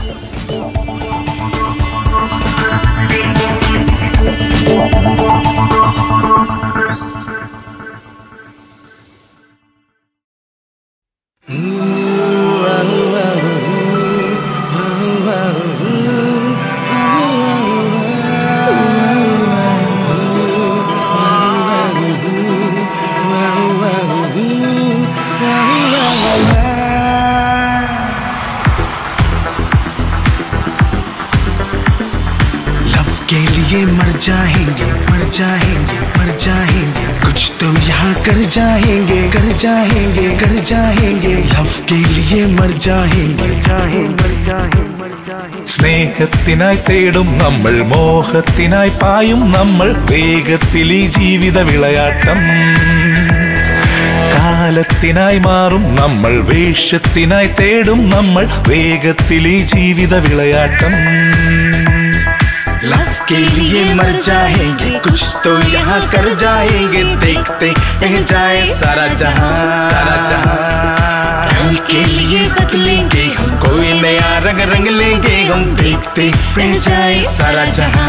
लव के लिए मर जाएंगे मर जाएंगे मर जाएंगे कुछ तो यहाँ कर जाएंगे कर जाएंगे कर जाएंगे लव के लिए मर जाएंगे സ്നേഹത്തിനായി തേടും നമ്മൾ മോഹത്തിനായി പായും നമ്മൾ വേഗത്തിൽ ഈ ജീവിത വിളയാട്ടം കാലത്തിനായി മാറും നമ്മൾ വേഷത്തിനായി തേടും നമ്മൾ വേഗത്തിൽ ഈ ജീവിത വിളയാട്ടം लव के लिए मर जाएंगे कुछ तो यहाँ कर जाएंगे देखते रह जाए सारा जहां सारा जहां कल के लिए बदलेंगे हम कोई नया रंग रंग लेंगे हम देखते रह जाए सारा जहां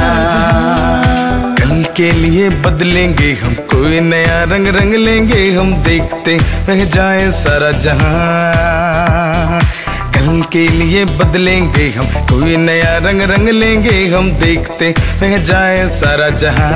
कल के लिए बदलेंगे हम कोई नया रंग रंग लेंगे हम देखते रह जाए सारा जहां कल के लिए बदलेंगे हम कोई नया रंग रंग लेंगे हम देखते रह जाए सारा जहां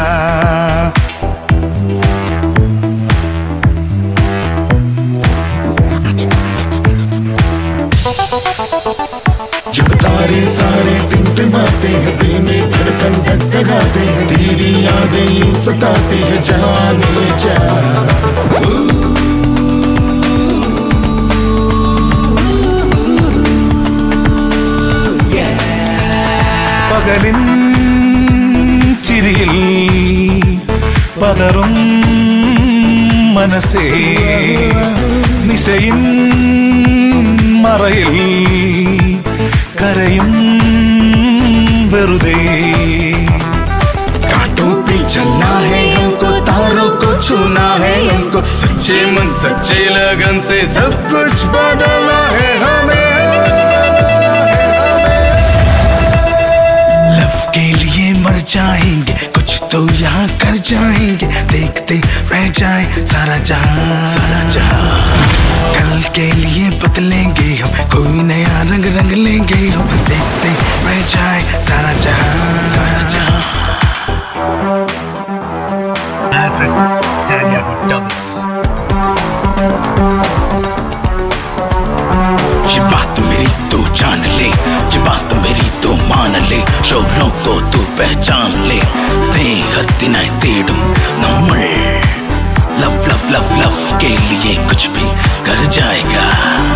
जब तारे सारे टिमटिमाते हैं दिल में धड़कन धकधकाते हैं तेरी यादें यूं सताती है जाने जा പകലിൻ ചിരിയിൽ പതറും മനസ്സേ നിശയിൻ മറയിൽ കരയും വെറുതെ कांटों पे चलना है हमको तारों को छूना है हमको सच्चे मन सच्चे लगन से सब कुछ बदलना है हमें लव के लिए मर जाएंगे कुछ तो यहाँ कर जाएंगे देखते रह जाए सारा जहां सारा जहां कल के लिए बदलेंगे हम कोई नया रंग रंग लेंगे हम देखते रह जाए सारा जहां सारा जहां Alfred Santiago Douglas. ये बात मेरी तू जान ले ये बात मेरी तू मान ले ശോഭനോ को तू पहचान ले സ്നേഹത്തിനായി തേടും നമ്മൾ ലവ് ലവ് ലവ് ലവ് के लिए कुछ भी कर जाएगा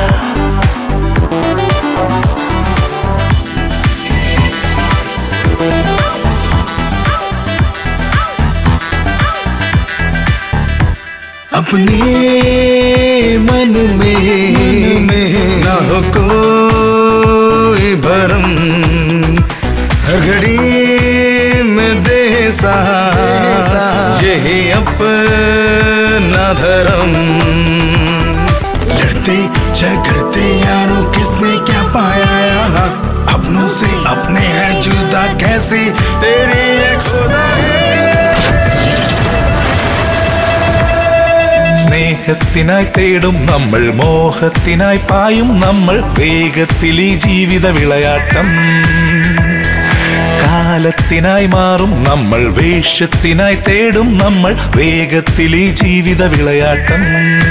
अपने मन में न हो कोई भरम हर घड़ी में दे सा यही अपना धर्म लड़ते झगड़ते यारों किसने क्या पाया यहाँ अपनों से अपने हैं जुदा कैसे तेरी ये खुदा സ്നേഹത്തിനായി തേടും നമ്മൾ മോഹത്തിനായി പായും നമ്മൾ വേഗത്തിൽ ഈ ജീവിത വിളയാട്ടം കാലത്തിനായി മാറും നമ്മൾ വേഷത്തിനായി തേടും നമ്മൾ വേഗത്തിൽ ഈ ജീവിത വിളയാട്ടം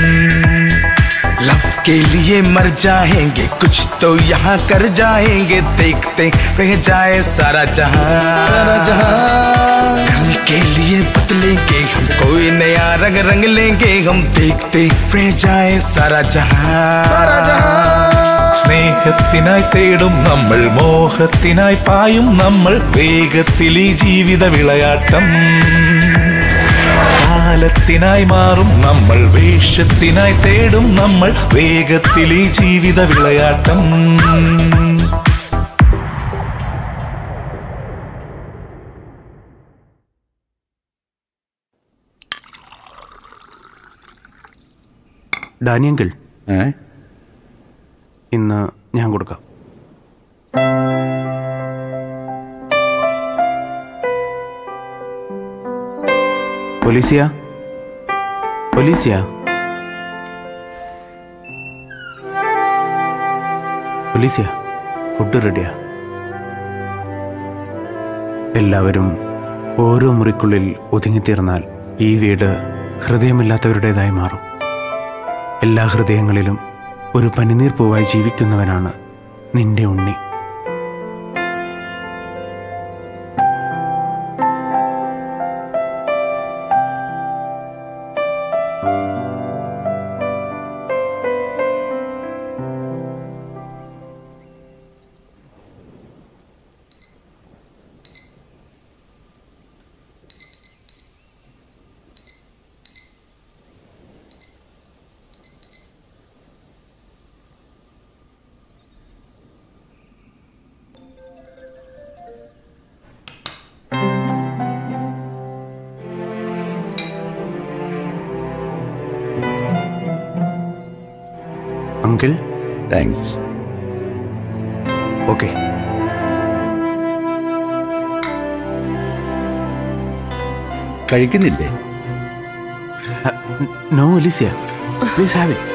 लव के लिए मर जाएंगे कुछ तो यहाँ कर जाएंगे देखते रह जाए सारा जहां सारा जहां कल के लिए बदलेंगे हम कोई नया रंग रंग लेंगे हम देखते रह जाए सारा जहां सारा जहां സ്നേഹത്തിനായി തേടും നമ്മൾ മോഹത്തിനായി പായും നമ്മൾ വേഗത്തിൽ ഈ ജീവിത വിളയാട്ടം കാലത്തിനായി മാറും നമ്മൾ വേഷത്തിനായി തേടും നമ്മൾ വേഗത്തിൽ ഈ ജീവിത വിളയാട്ടം ഡാനിയങ്കിൾ ഇന്ന് ഞാൻ കൊടുക്കാം ഒലീസിയ ഒലീസിയ ഒലീസിയ ഫുഡ് റെഡിയാ എല്ലാവരും ഓരോ മുറിക്കുള്ളിൽ ഒതുങ്ങിത്തീർന്നാൽ ഈ വീട് ഹൃദയമില്ലാത്തവരുടേതായി മാറും എല്ലാ ഹൃദയങ്ങളിലും ഒരു പനിനീർ പൂവായി ജീവിക്കുന്നവനാണ് നിന്റെ ഉണ്ണി അങ്കിൾ താങ്ക്സ് ഓക്കെ കഴിക്കുന്നില്ലേ no Olesia please have it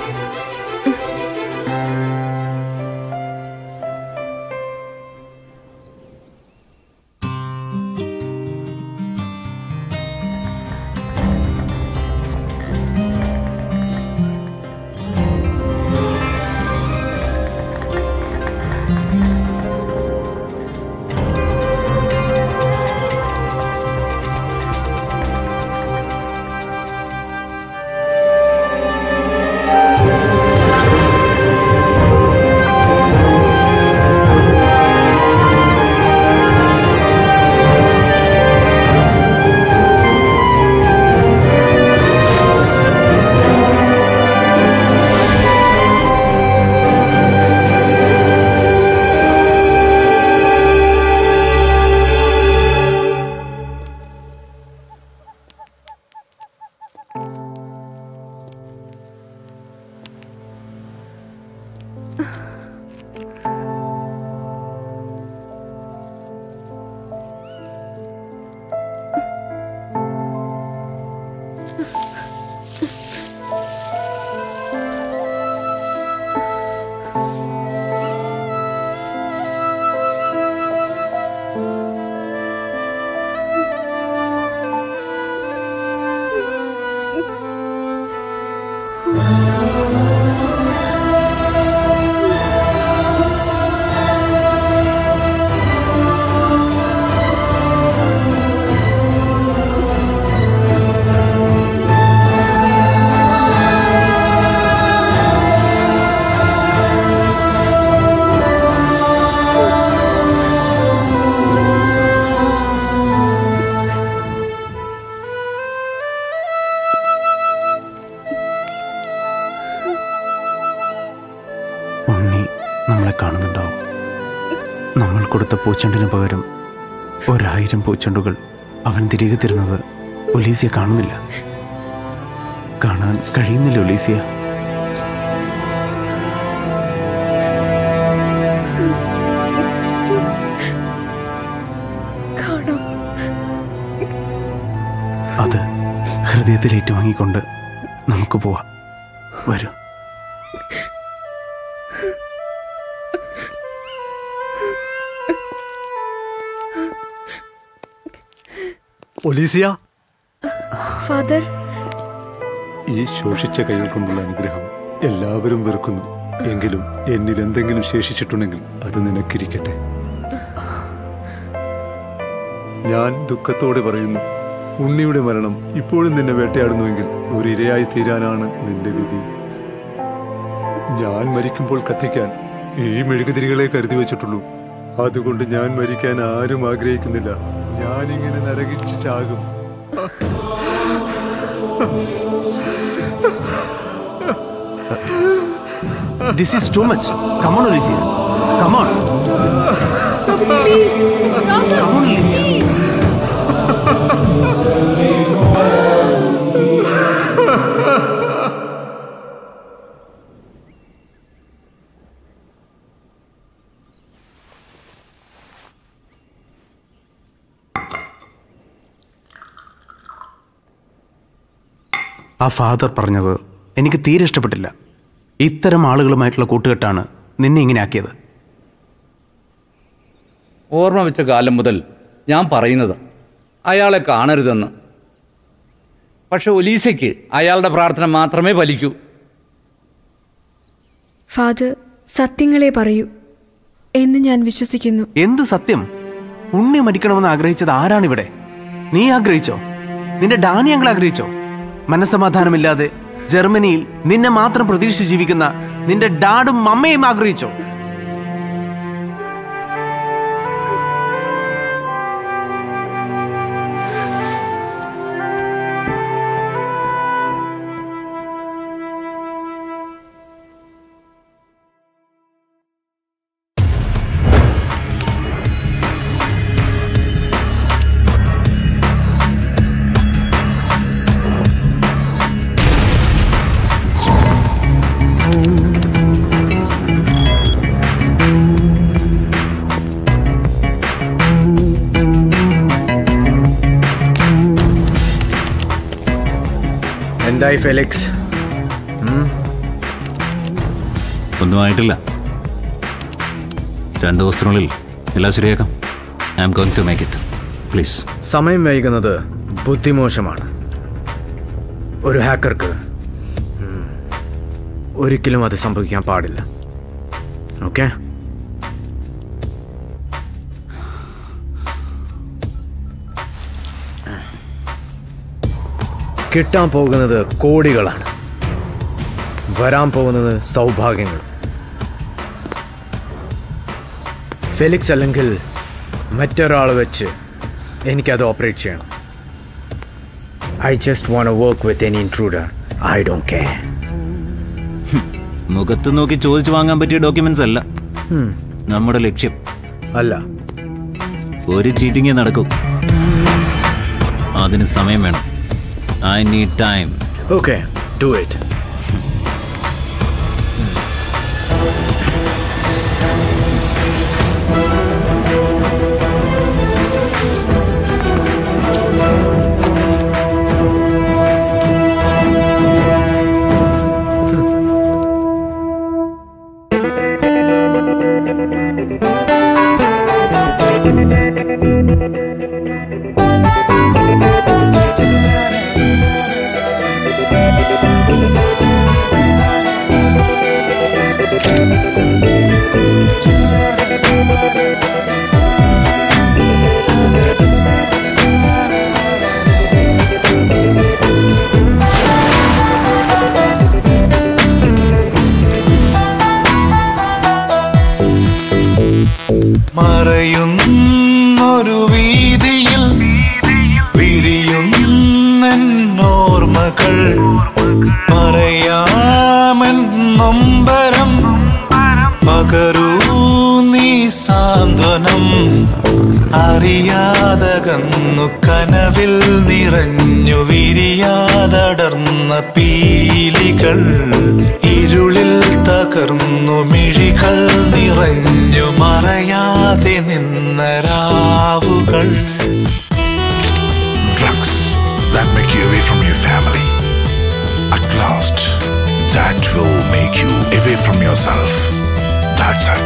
ഉണ്ണി നമ്മളെ കാണുന്നുണ്ടാവും നമ്മൾ കൊടുത്ത പൂച്ചെണ്ടിന് പകരം ഒരായിരം പൂച്ചെണ്ടുകൾ അവൻ തിരികെ തരുന്നത് ഒലീസിയ കാണുന്നില്ല കാണാൻ കഴിയുന്നില്ല ഒലീസിയ കാണാം അത് ഹൃദയത്തിൽ ഏറ്റുവാങ്ങിക്കൊണ്ട് നമുക്ക് പോവാം വരൂ ഒലീസിയ ഫാദർ ഈ ശോഷിച്ച കൈകൾ കൊണ്ടുള്ള അനുഗ്രഹം എല്ലാവരും വെറുക്കുന്നു എങ്കിലും എന്നിൽ എന്തെങ്കിലും ശേഷിച്ചിട്ടുണ്ടെങ്കിൽ അത് നിനക്കിരിക്കട്ടെ ഞാൻ ദുഃഖത്തോടെ പറയുന്നു ഉണ്ണിയുടെ മരണം ഇപ്പോഴും നിന്നെ വേട്ടയാടുന്നുവെങ്കിൽ ഒരു ഇരയായി തീരാനാണ് നിന്റെ വിധി ഞാൻ മരിക്കുമ്പോൾ കത്തിക്കാൻ ഈ മെഴുകുതിരികളെ കരുതി വെച്ചിട്ടുള്ളൂ അതുകൊണ്ട് ഞാൻ മരിക്കാൻ ആരും ആഗ്രഹിക്കുന്നില്ല ഞാനിങ്ങനെ നരകിച്ച് ചാകും this is too much come on Olesia come on please come on Olesia ആ ഫാദർ പറഞ്ഞത് എനിക്ക് തീരെ ഇഷ്ടപ്പെട്ടില്ല ഇത്തരം ആളുകളുമായിട്ടുള്ള കൂട്ടുകെട്ടാണ് നിന്നെ ഇങ്ങനെ ആക്കിയത് ഓർമ്മ വെച്ച കാലം മുതൽ ഞാൻ പറയുന്നത് അയാളെ കാണരുതെന്ന് പക്ഷെ ഒലീസയ്ക്ക് അയാളുടെ പ്രാർത്ഥന മാത്രമേ ഫലിക്കൂ ഫാദർ സത്യങ്ങളെ പറയൂ എന്ന് ഞാൻ വിശ്വസിക്കുന്നു എന്ത് സത്യം ഉണ്ണി മരിക്കണമെന്ന് ആഗ്രഹിച്ചത് ആരാണിവിടെ നീ ആഗ്രഹിച്ചോ നിന്റെ ഡാനി ഞങ്ങൾ ആഗ്രഹിച്ചോ മനസ്സമാധാനമില്ലാതെ ജർമ്മനിയിൽ നിന്നെ മാത്രം പ്രതീക്ഷിച്ച് ജീവിക്കുന്ന നിന്റെ ഡാഡും അമ്മയും ആഗ്രഹിച്ചോ എന്തായി ഫെലിക്സ് ഒന്നും ആയിട്ടില്ല രണ്ട് ദിവസത്തിനുള്ളിൽ എല്ലാം ശരിയാക്കാം I'm going to make it please സമയം വൈകുന്നത് ബുദ്ധിമോശമാണ് ഒരു ഹാക്കർക്ക് ഉം, ഒരിക്കലും അത് സംഭവിക്കാൻ പാടില്ല ഓക്കെ കിട്ടാൻ പോകുന്നത് കോടികളാണ് വരാൻ പോകുന്നത് സൗഭാഗ്യങ്ങൾ ഫെലിക്സ് അല്ലെങ്കിൽ മറ്റൊരാൾ വെച്ച് എനിക്കത് ഓപ്പറേറ്റ് ചെയ്യണം I just want work with any intruder I don't care മുഖത്ത് നോക്കി ചോദിച്ചു വാങ്ങാൻ പറ്റിയ ഡോക്യുമെന്റ്സ് അല്ല Hmm. നമ്മുടെ ലക്ഷ്യം അല്ല ഒരു ചീറ്റിംഗ് നടക്കും അതിന് സമയം വേണം I need time okay do it മറയുന്നൊരു വീതിയിൽ വിരിയുന്നോർമകൾ പറയാമൻ നൊമ്പരം പകരൂ നീ സാന്ത്വനം അറിയാതകന്നു കനവിൽ നിറഞ്ഞു വിരിയാതടർന്ന പീലികൾ ഇരുളിൽ തകർന്നു മിഴികൾ നിറഞ്ഞു മറയാതെ നിന്ന രാവുകൾ Drugs that make you away from your family. At last, that will make you away from yourself. That's it.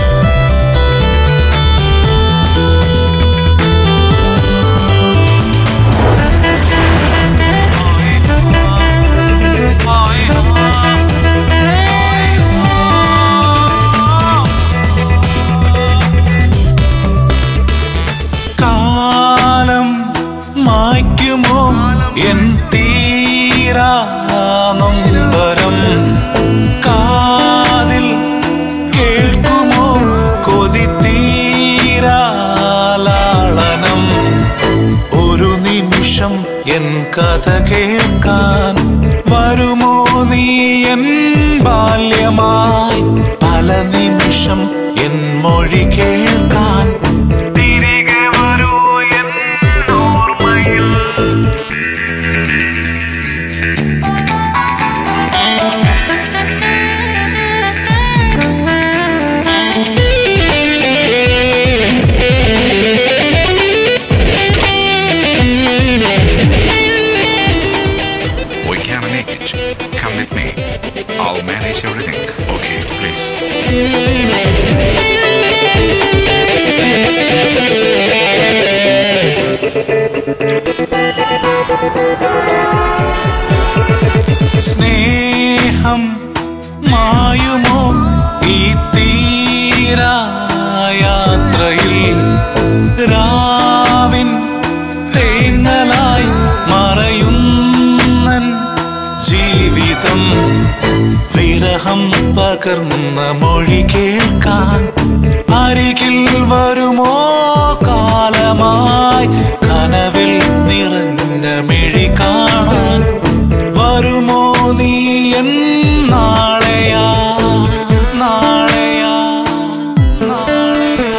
കാലം മായ്ക്കുമോ എൻ തീരാ നൊമ്പരം കാതിൽ കേൾക്കുമോ കൊതി തീരാലാളനം ഒരു നിമിഷം എൻ കഥ കേൾക്കാൻ വരുമോ നീ എൻ ബാല്യമായി പല നിമിഷം എൻ മൊഴി കേൾക്കാൻ തിരികെ വരൂ എൻ ഓർമ്മയിൽ We can make it. Come with me. I'll manage everything. Okay, please. സ്നേഹം മായുമോ ഈ തീരായാത്രയിൽ രാവിൻ തേങ്ങലായി മറയുന്നൻ ജീവിതം വിരഹം പകർന്ന മൊഴി കേൾക്കാൻ അരികിൽ വരുമോ കാലമായി കനവിൽ നിറഞ്ഞ മിഴി കാണാൻ വരുമോ നീ എന്നാളെയാ നാളെയാ നാളെയാ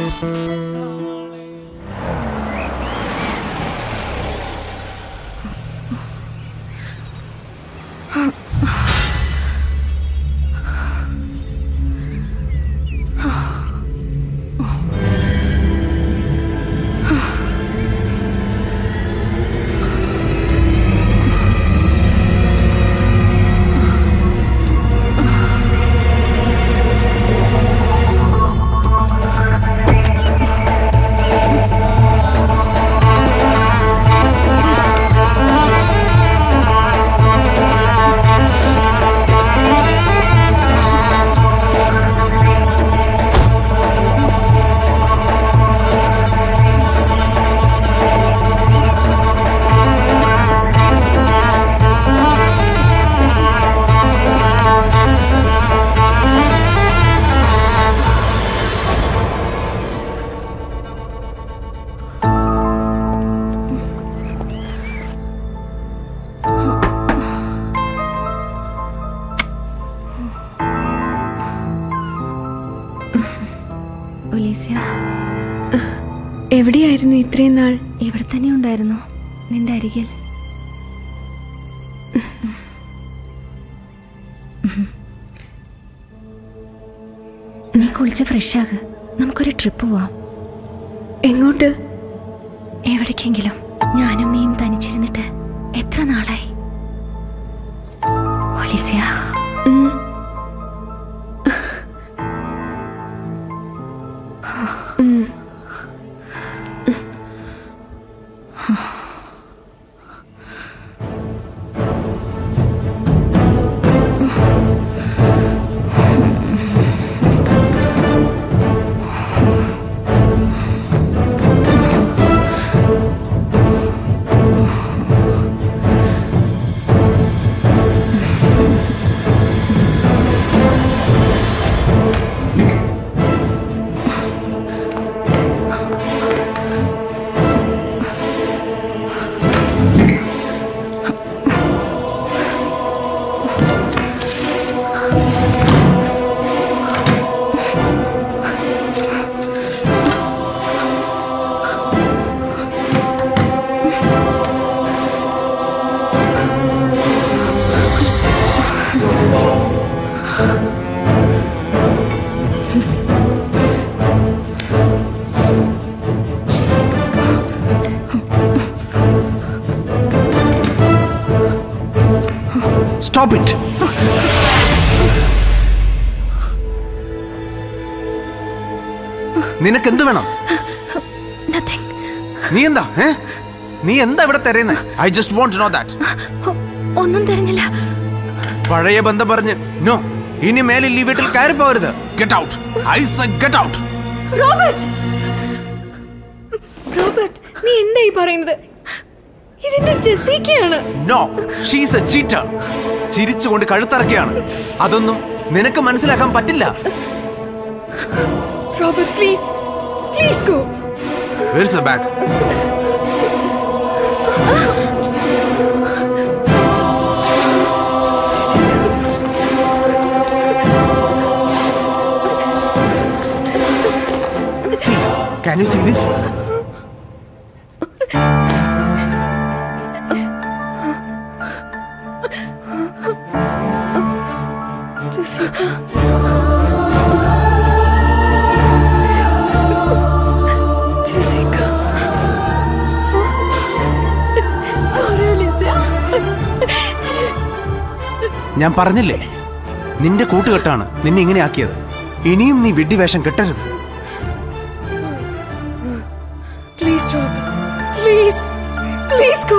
ഒലീസ്യ എവിടെയായിരുന്നു ഇത്രയും നാൾ ഇവിടെ തന്നെ ഉണ്ടായിരുന്നു നിന്റെ അരികിൽ നീ കുളിച്ച് ഫ്രഷ് ആക് നമുക്കൊരു ട്രിപ്പ് പോവാം എങ്ങോട്ട് എവിടേക്കെങ്കിലും ഞാനും നീയും തനിച്ചിരുന്നിട്ട് എത്ര നാളായി ഒലീസ്യ സ്റ്റോപ്പ് ഇറ്റ് നിനക്ക് എന്ത് വേണം നീ എന്താ ഏ നീ എന്താ ഇവിടെ തെരയുന്നത് I just want know that ഒന്നും തെരഞ്ഞില്ല പഴയ ബന്ധം പറഞ്ഞ് നോ ഇനി മേലിൽ ഈ വീട്ടിൽ കയറി പോകരുത് get out I get out Robert Robert നീ എന്തായി പറയുന്നത് ഇതിന്റെ ജെസിക്കയാണ് നോ ഷീസ് എ ചീറ്റർ ചിരിച്ചുകൊണ്ട് കഴുത്തറക്കുകയാണ് അതൊന്നും നിനക്ക് മനസ്സിലാക്കാൻ പറ്റില്ല Robert please please go Where's the bag? See, can you see this? Jessica. Sorry, Alicia. ഞാൻ പറഞ്ഞില്ലേ നിന്റെ കൂട്ടുകെട്ടാണ് നിന്നെ ഇങ്ങനെ ആക്കിയത് ഇനിയും നീ വിഡ്ഢിവേഷം കെട്ടരുത് Please, Robert. Please. Please go.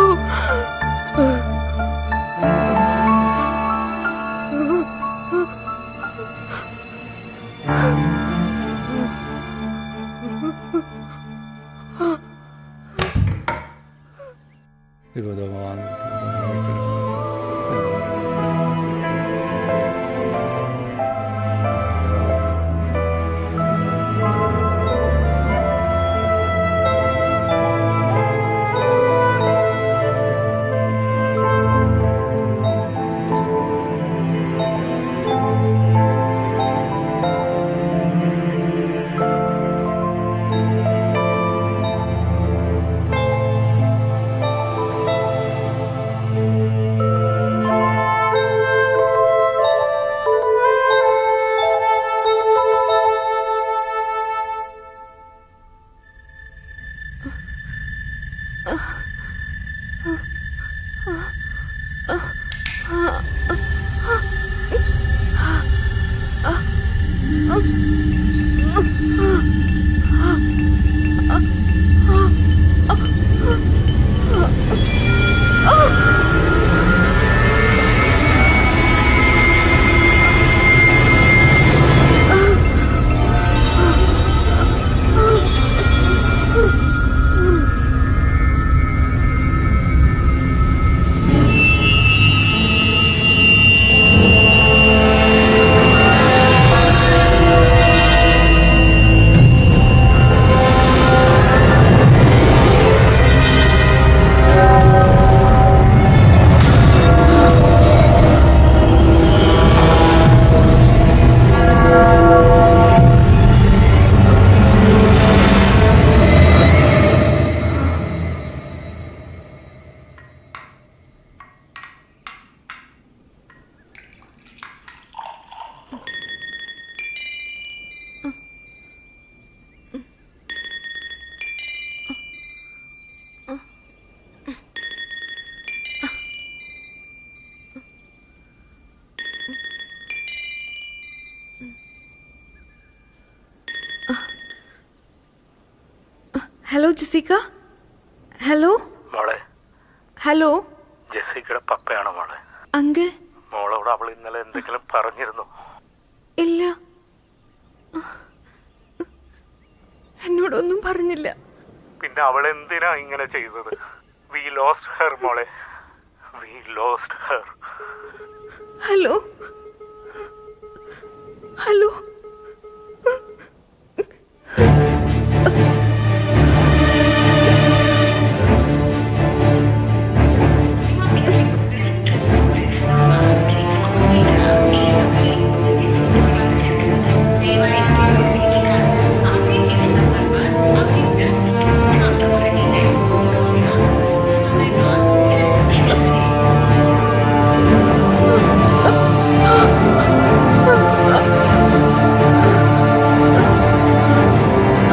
Hello Jessica hello മോളെ ഹലോ ജെസിക്കയുടെ പപ്പയാണോ മോളെ അങ്കിൾ മോളോട് അവൾ ഇന്നലെ എന്തെങ്കിലും പറഞ്ഞിരുന്നു ഇല്ല എന്നോടൊന്നും പറഞ്ഞില്ല പിന്നെ അവൾ എന്തിനാ ഇങ്ങനെ ചെയ്തത് വി ലോസ്റ്റ് ഹെർ മോളെ we lost her hello hello ആ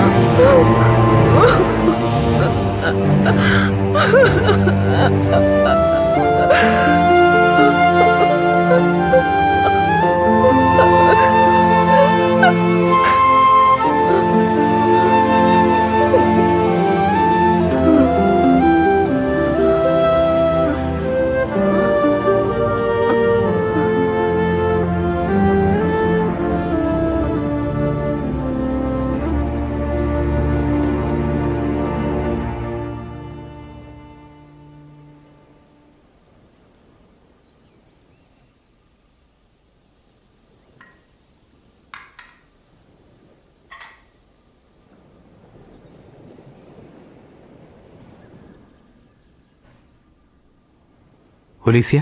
ഒലീസിയ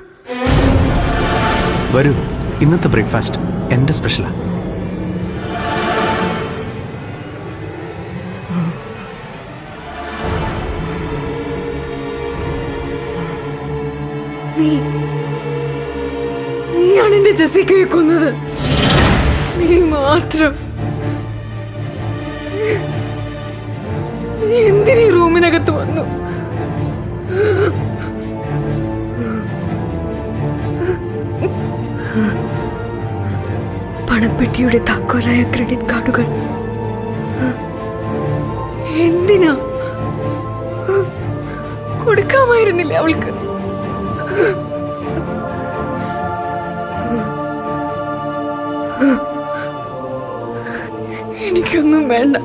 വരൂ ഇന്നത്തെ ബ്രേക്ക്ഫാസ്റ്റ് എൻ്റെ സ്പെഷ്യലാ നീ നീയാണ് എന്റെ ജെസിക്കയെ കൊന്നത് നീ മാത്രം നീ എന്തിനീ റൂമിനകത്ത് വന്നു പണപ്പെട്ടിയുടെ താക്കോലായ ക്രെഡിറ്റ് കാർഡുകൾ എന്തിനാ കൊടുക്കാമായിരുന്നില്ല അവൾക്ക് എനിക്കൊന്നും വേണ്ട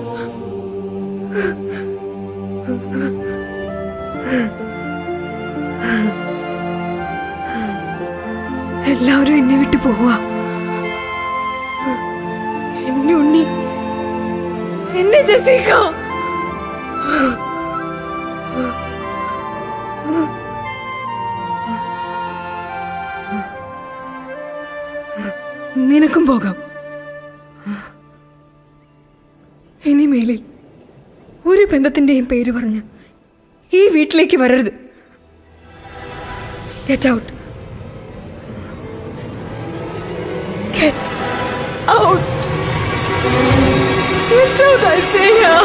എല്ലാവരും എന്നെ വിട്ടു പോവാ എന്നെ ഉണ്ണി എന്നെ ജസീക്ക നിനക്കും പോകാം ഇനിമേലിൽ ഒരു ബന്ധത്തിന്റെയും പേര് പറഞ്ഞ് ഈ വീട്ടിലേക്ക് വരരുത് get out get out get out I say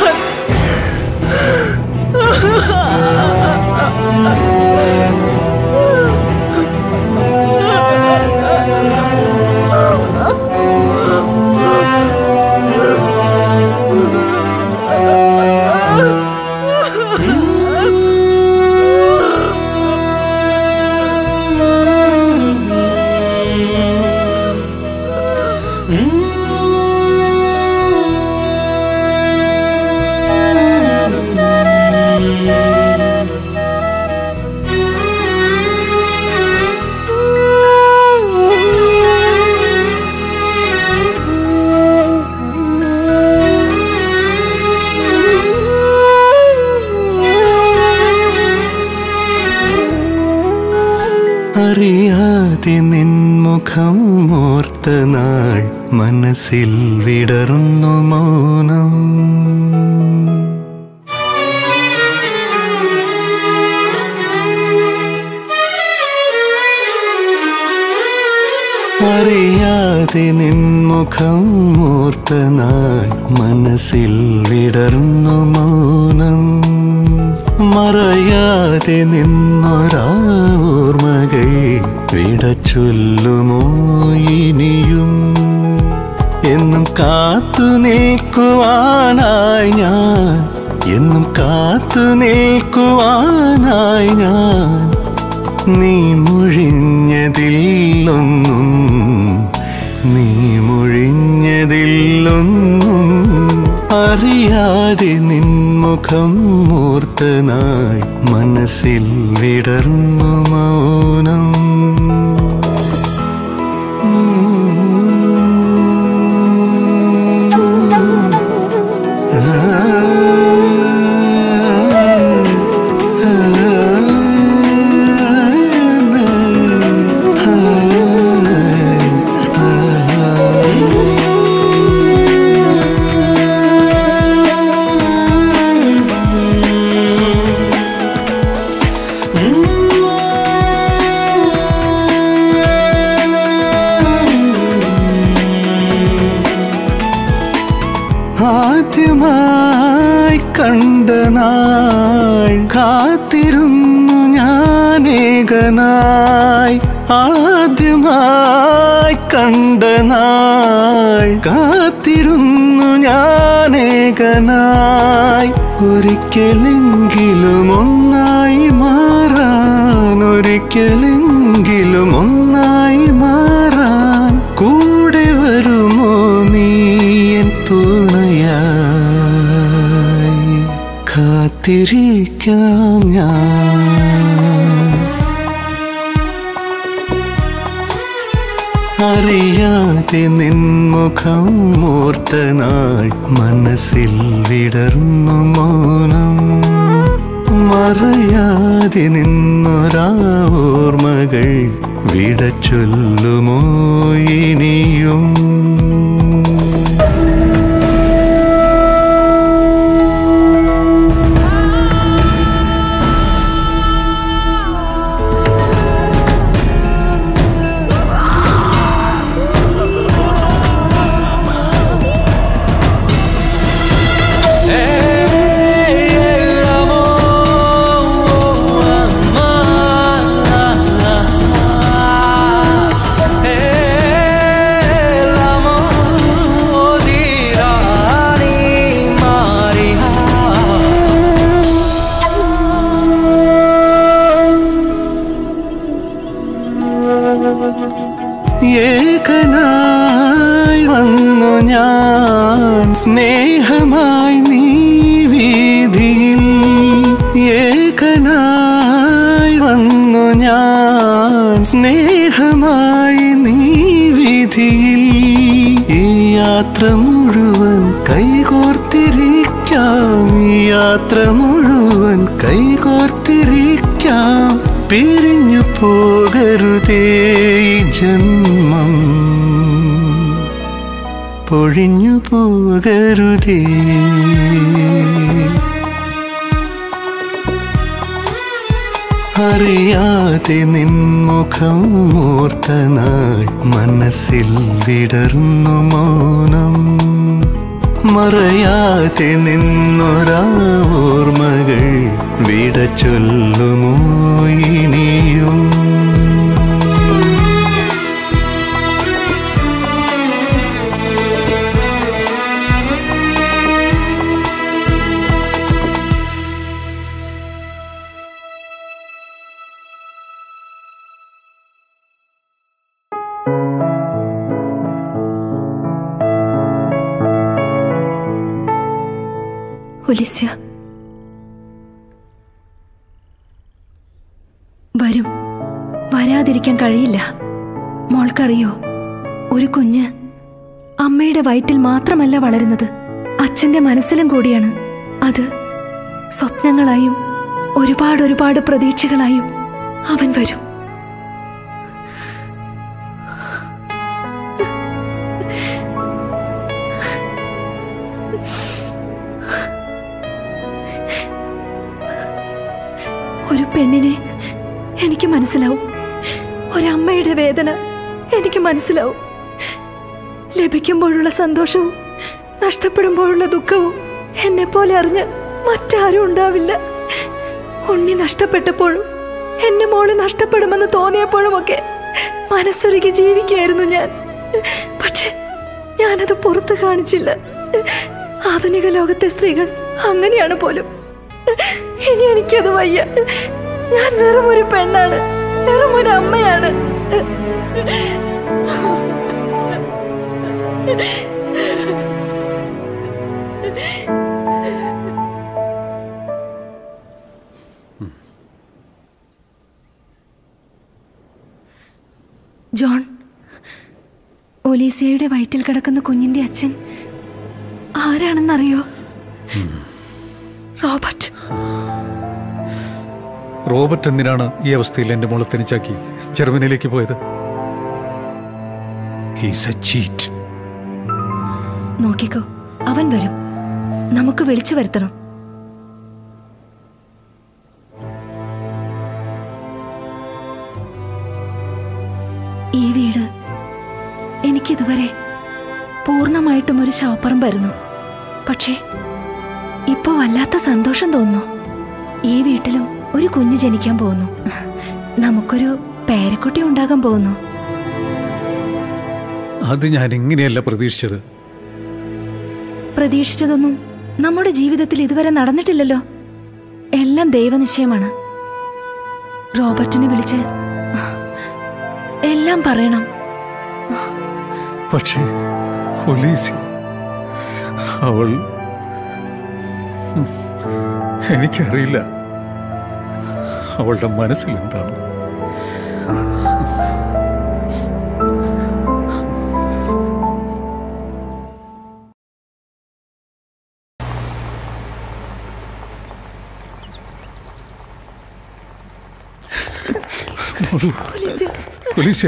അറിയാതെ നിൻമുഖം ഓർത്ത നാൾ മനസ്സിൽ വിടറുന്നു മൗനം അറിയാതെ നിൻമുഖം ഓർത്ത നാൾ മനസ്സിൽ വിടർന്നു മൗനം മറയാതെ നിന്നൊരാർമകൾ വിട ചൊല്ലുമോ ഇനിയും എന്നും കാത്തു നിൽക്കുവാനായി ഞാൻ എന്നും കാത്തു നിൽക്കുവാനായി ഞാൻ നീ മൊഴിഞ്ഞതില്ലൊന്നും നീ മൊഴിഞ്ഞതില്ലൊന്നും അറിയാതെ നിൻമുഖം മൂർത്തനായി മനസ്സിൽ വിടർന്നു മൗനം ആദ്യമായി കണ്ട നാൾ കാത്തിരുന്നു ഞാനേകനായി ആദ്യമായി കണ്ട നാൾ കാത്തിരുന്നു ഞാനേകനായി ഒരിക്കലെങ്കിലും ഒന്നായി മാറാൻ ഒരിക്കലെങ്കിലും ഒന്നായി മാറാൻ കൂടെ വരുമോ നീ എൻ തുണയായി കാത്തിരിക്കാം ഞാൻ അറിയാതെ നിൻമുഖം മൂർത്ത നാൾ മനസ്സിൽ വിടർന്നു മൗനം മറയാതെ നിന്നൊരാ ഓർമ്മ വിട ചൊല്ലുമോ ഇനിയും ഏകനായി വന്നു ഞാൻ സ്നേഹമായി നീ വീതിയിൽ ഏകനായി വന്നു ഞാൻ സ്നേഹമായി നീ വീതിയിൽ ഈ യാത്ര മുഴുവൻ കൈകോർത്തിരിക്കാം ഈ യാത്ര മുഴുവൻ കൈകോർത്തിരിക്കാം പിരിഞ്ഞു പോകരുതേ ഈ ജന്മം പൊഴിഞ്ഞു പോകരുതേ അറിയാതെ നിൻമുഖം മൂർത്തനാൾ മനസ്സിൽ വിടർന്നു മൗനം മറയാതെ നിന്നൊരാ ഓർമ്മകൾ വിട ചൊല്ലുമോ ഇനിയും ഒലിസ്യ വരും വരാതിരിക്കാൻ കഴിയില്ല മോൾക്കറിയോ ഒരു കുഞ്ഞ് അമ്മയുടെ വയറ്റിൽ മാത്രമല്ല വളരുന്നത് അച്ഛന്റെ മനസ്സിലും കൂടിയാണ് അത് സ്വപ്നങ്ങളായും ഒരുപാട് ഒരുപാട് പ്രതീക്ഷകളായും അവൻ വരും ഒരു പെണ്ണിനെ എനിക്ക് മനസ്സിലാവും ഒരമ്മയുടെ വേദന എനിക്ക് മനസ്സിലാവും ലഭിക്കുമ്പോഴുള്ള സന്തോഷവും നഷ്ടപ്പെടുമ്പോഴുള്ള ദുഃഖവും എന്നെ പോലെ അറിഞ്ഞ് മറ്റാരും ഉണ്ടാവില്ല ഉണ്ണി നഷ്ടപ്പെട്ടപ്പോഴും എന്റെ മോള് നഷ്ടപ്പെടുമെന്ന് തോന്നിയപ്പോഴുമൊക്കെ മനസ്സൊരുക്കി ജീവിക്കുകയായിരുന്നു ഞാൻ പക്ഷെ ഞാനത് പുറത്ത് കാണിച്ചില്ല ആധുനിക ലോകത്തെ സ്ത്രീകൾ അങ്ങനെയാണ് പോലും ഇനി എനിക്കത് വയ്യ ഞാൻ വെറും ഒരു പെണ്ണാണ് വെറും ഒരു അമ്മയാണ് ജോൺ ഒലീസിയയുടെ വയറ്റിൽ കിടക്കുന്ന കുഞ്ഞിന്റെ അച്ഛൻ ആരാണെന്നറിയോ റോബർട്ട് റോബർട്ട് എന്തിനാണ് ഈ അവസ്ഥയിൽ എന്റെ മോളെ തനിച്ചാക്കി ജർമ്മനിയിലേക്ക് പോയത് ഹീസ് എ ചീറ്റ് നോക്കിക്കോ അവൻ വരും നമുക്ക് വിളിച്ചു വരുത്തണം ഈ വീട് എനിക്കിതുവരെ പൂർണ്ണമായിട്ടും ഒരു ശവപ്പറമ്പായിരുന്നു പക്ഷേ ഇപ്പോ വല്ലാത്ത സന്തോഷം തോന്നുന്നു ഈ വീട്ടിലും ഒരു കുഞ്ഞ് ജനിക്കാൻ പോകുന്നു നമുക്കൊരു പേരക്കുട്ടി ഉണ്ടാകാൻ പോകുന്നു അത് ഞാൻ ഇങ്ങനെയല്ല പ്രതീക്ഷിച്ചത് പ്രതീക്ഷിച്ചതൊന്നും നമ്മുടെ ജീവിതത്തിൽ ഇതുവരെ നടന്നിട്ടില്ലല്ലോ എല്ലാം ദൈവനിശ്ചയമാണ് റോബർട്ടിനെ വിളിച്ച് എല്ലാം പറയണം പക്ഷേ ഒലീസി അവൾ ഉം, എനിക്കറിയില്ല അവളുടെ മനസ്സിൽ എന്താണ് ഒലീസിയ ഒലീസിയ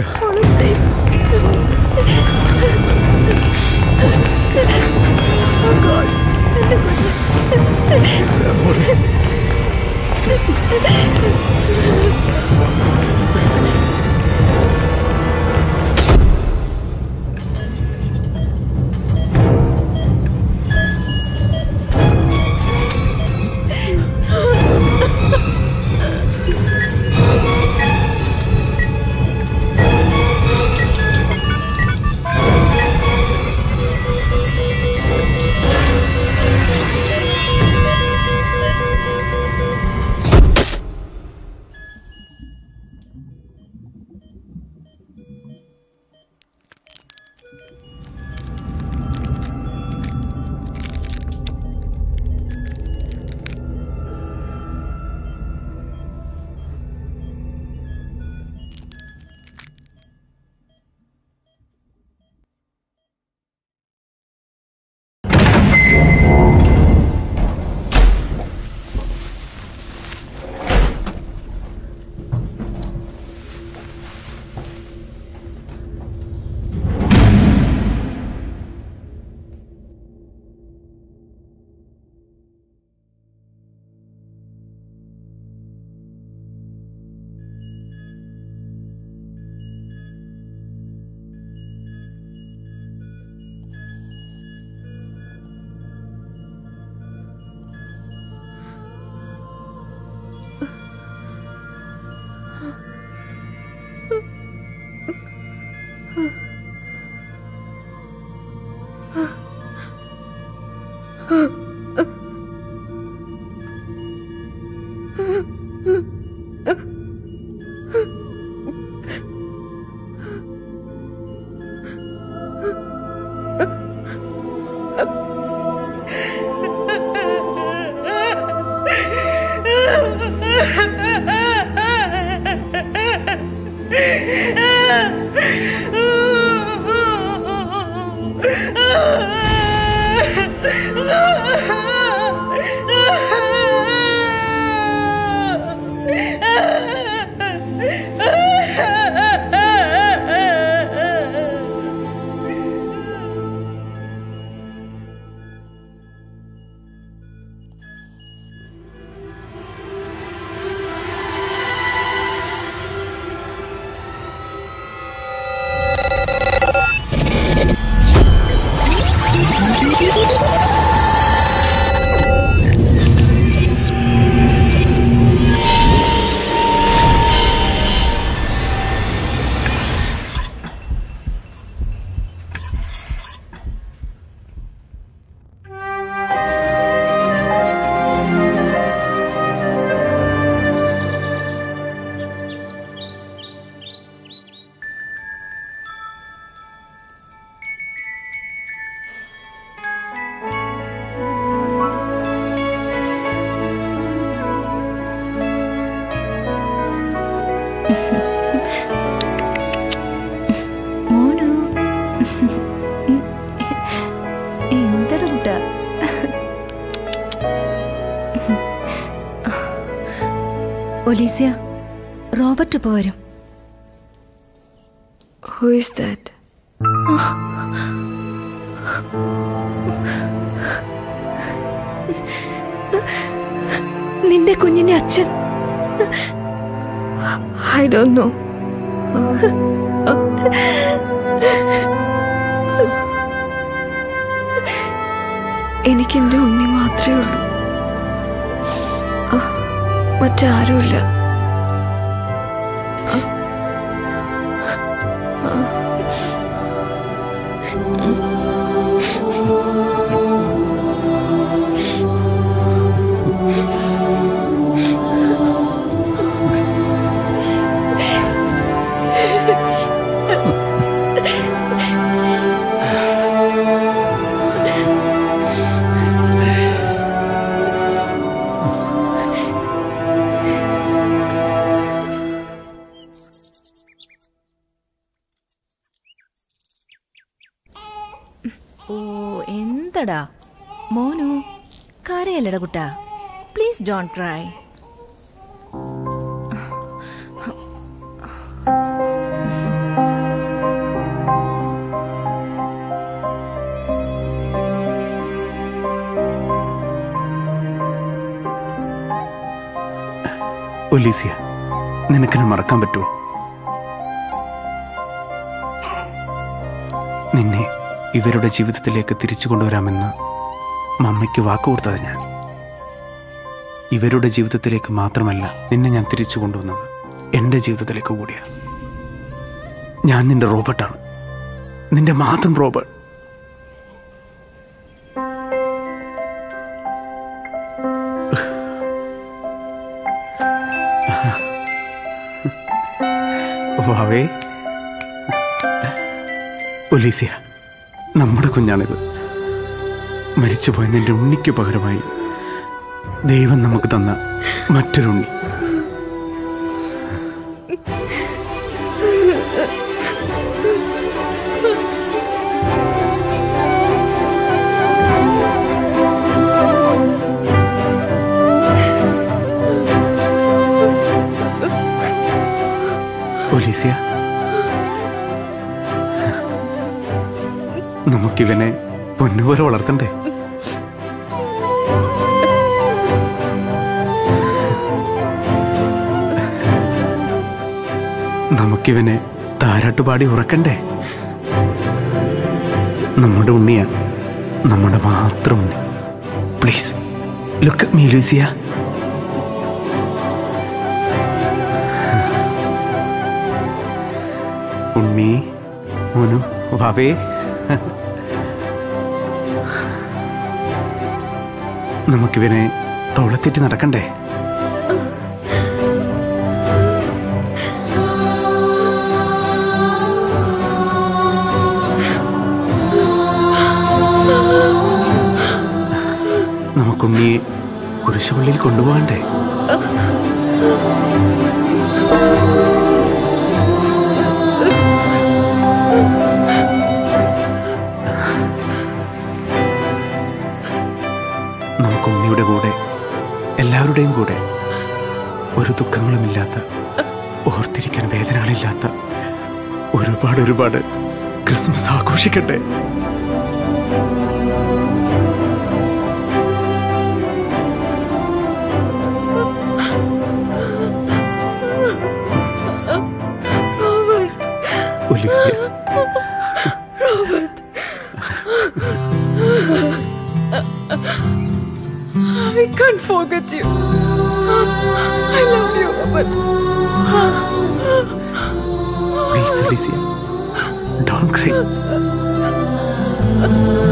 മോനു എന്തൊരു കുട്ടാ ഒലീസിയ റോബർട്ട് ഇപ്പോൾ വരും Who is that? നിന്റെ കുഞ്ഞിന്റെ അച്ഛൻ I don't know. എനിക്ക് എൻ്റെ ഉണ്ണി മാത്രമേ ഉള്ളൂ ആ, മറ്റാരുമില്ല ആ. ആ. ഓ എന്തടാ മോനു കരയല്ലടാ കുട്ടാ പ്ലീസ് ഡോണ്ട് ക്രൈ ഒലീസിയ നിനക്കെന്നെ മറക്കാൻ പറ്റുമോ നിന്നെ ഇവരുടെ ജീവിതത്തിലേക്ക് തിരിച്ചു കൊണ്ടുവരാമെന്ന് മമ്മയ്ക്ക് വാക്ക് കൊടുത്തത് ഞാൻ ഇവരുടെ ജീവിതത്തിലേക്ക് മാത്രമല്ല നിന്നെ ഞാൻ തിരിച്ചു കൊണ്ടുവന്നത് എൻ്റെ ജീവിതത്തിലേക്ക് കൂടിയാ ഞാൻ നിന്റെ റോബർട്ടാണ് നിന്റെ മാത്രം റോബർട്ട് വാവേ ഒലീസിയ നമ്മുടെ കുഞ്ഞാണിത് മരിച്ചുപോയ നിന്റെ ഉണ്ണിക്ക് പകരമായി ദൈവം നമുക്ക് തന്ന മറ്റൊരു ഉണ്ണി ഒലീസിയ നമുക്കിവനെ പൊന്നുപോലെ വളർത്തണ്ടേ നമുക്കിവനെ താരാട്ടുപാടി ഉറക്കണ്ടേ നമ്മുടെ ഉണ്ണിയ നമ്മുടെ മാത്രം Unni please look me Lucia Unni മോനു വാവേ നമുക്കിവനെ തോളത്തെറ്റി നടക്കണ്ടേ നമുക്കുണ്ണിയെ കുരിശുപള്ളിയിൽ കൊണ്ടുപോകണ്ടേ നമുക്കുണ്ണിയുടെ കൂടെ എല്ലാവരുടെയും കൂടെ ഒരു ദുഃഖങ്ങളുമില്ലാത്ത ഓർത്തിരിക്കാൻ വേദനകളില്ലാത്ത ഒരുപാട് ഒരുപാട് ക്രിസ്മസ് ആഘോഷിക്കട്ടെ Olicia Robert. I can't forget you. I love you, Robert. Please Olicia don't cry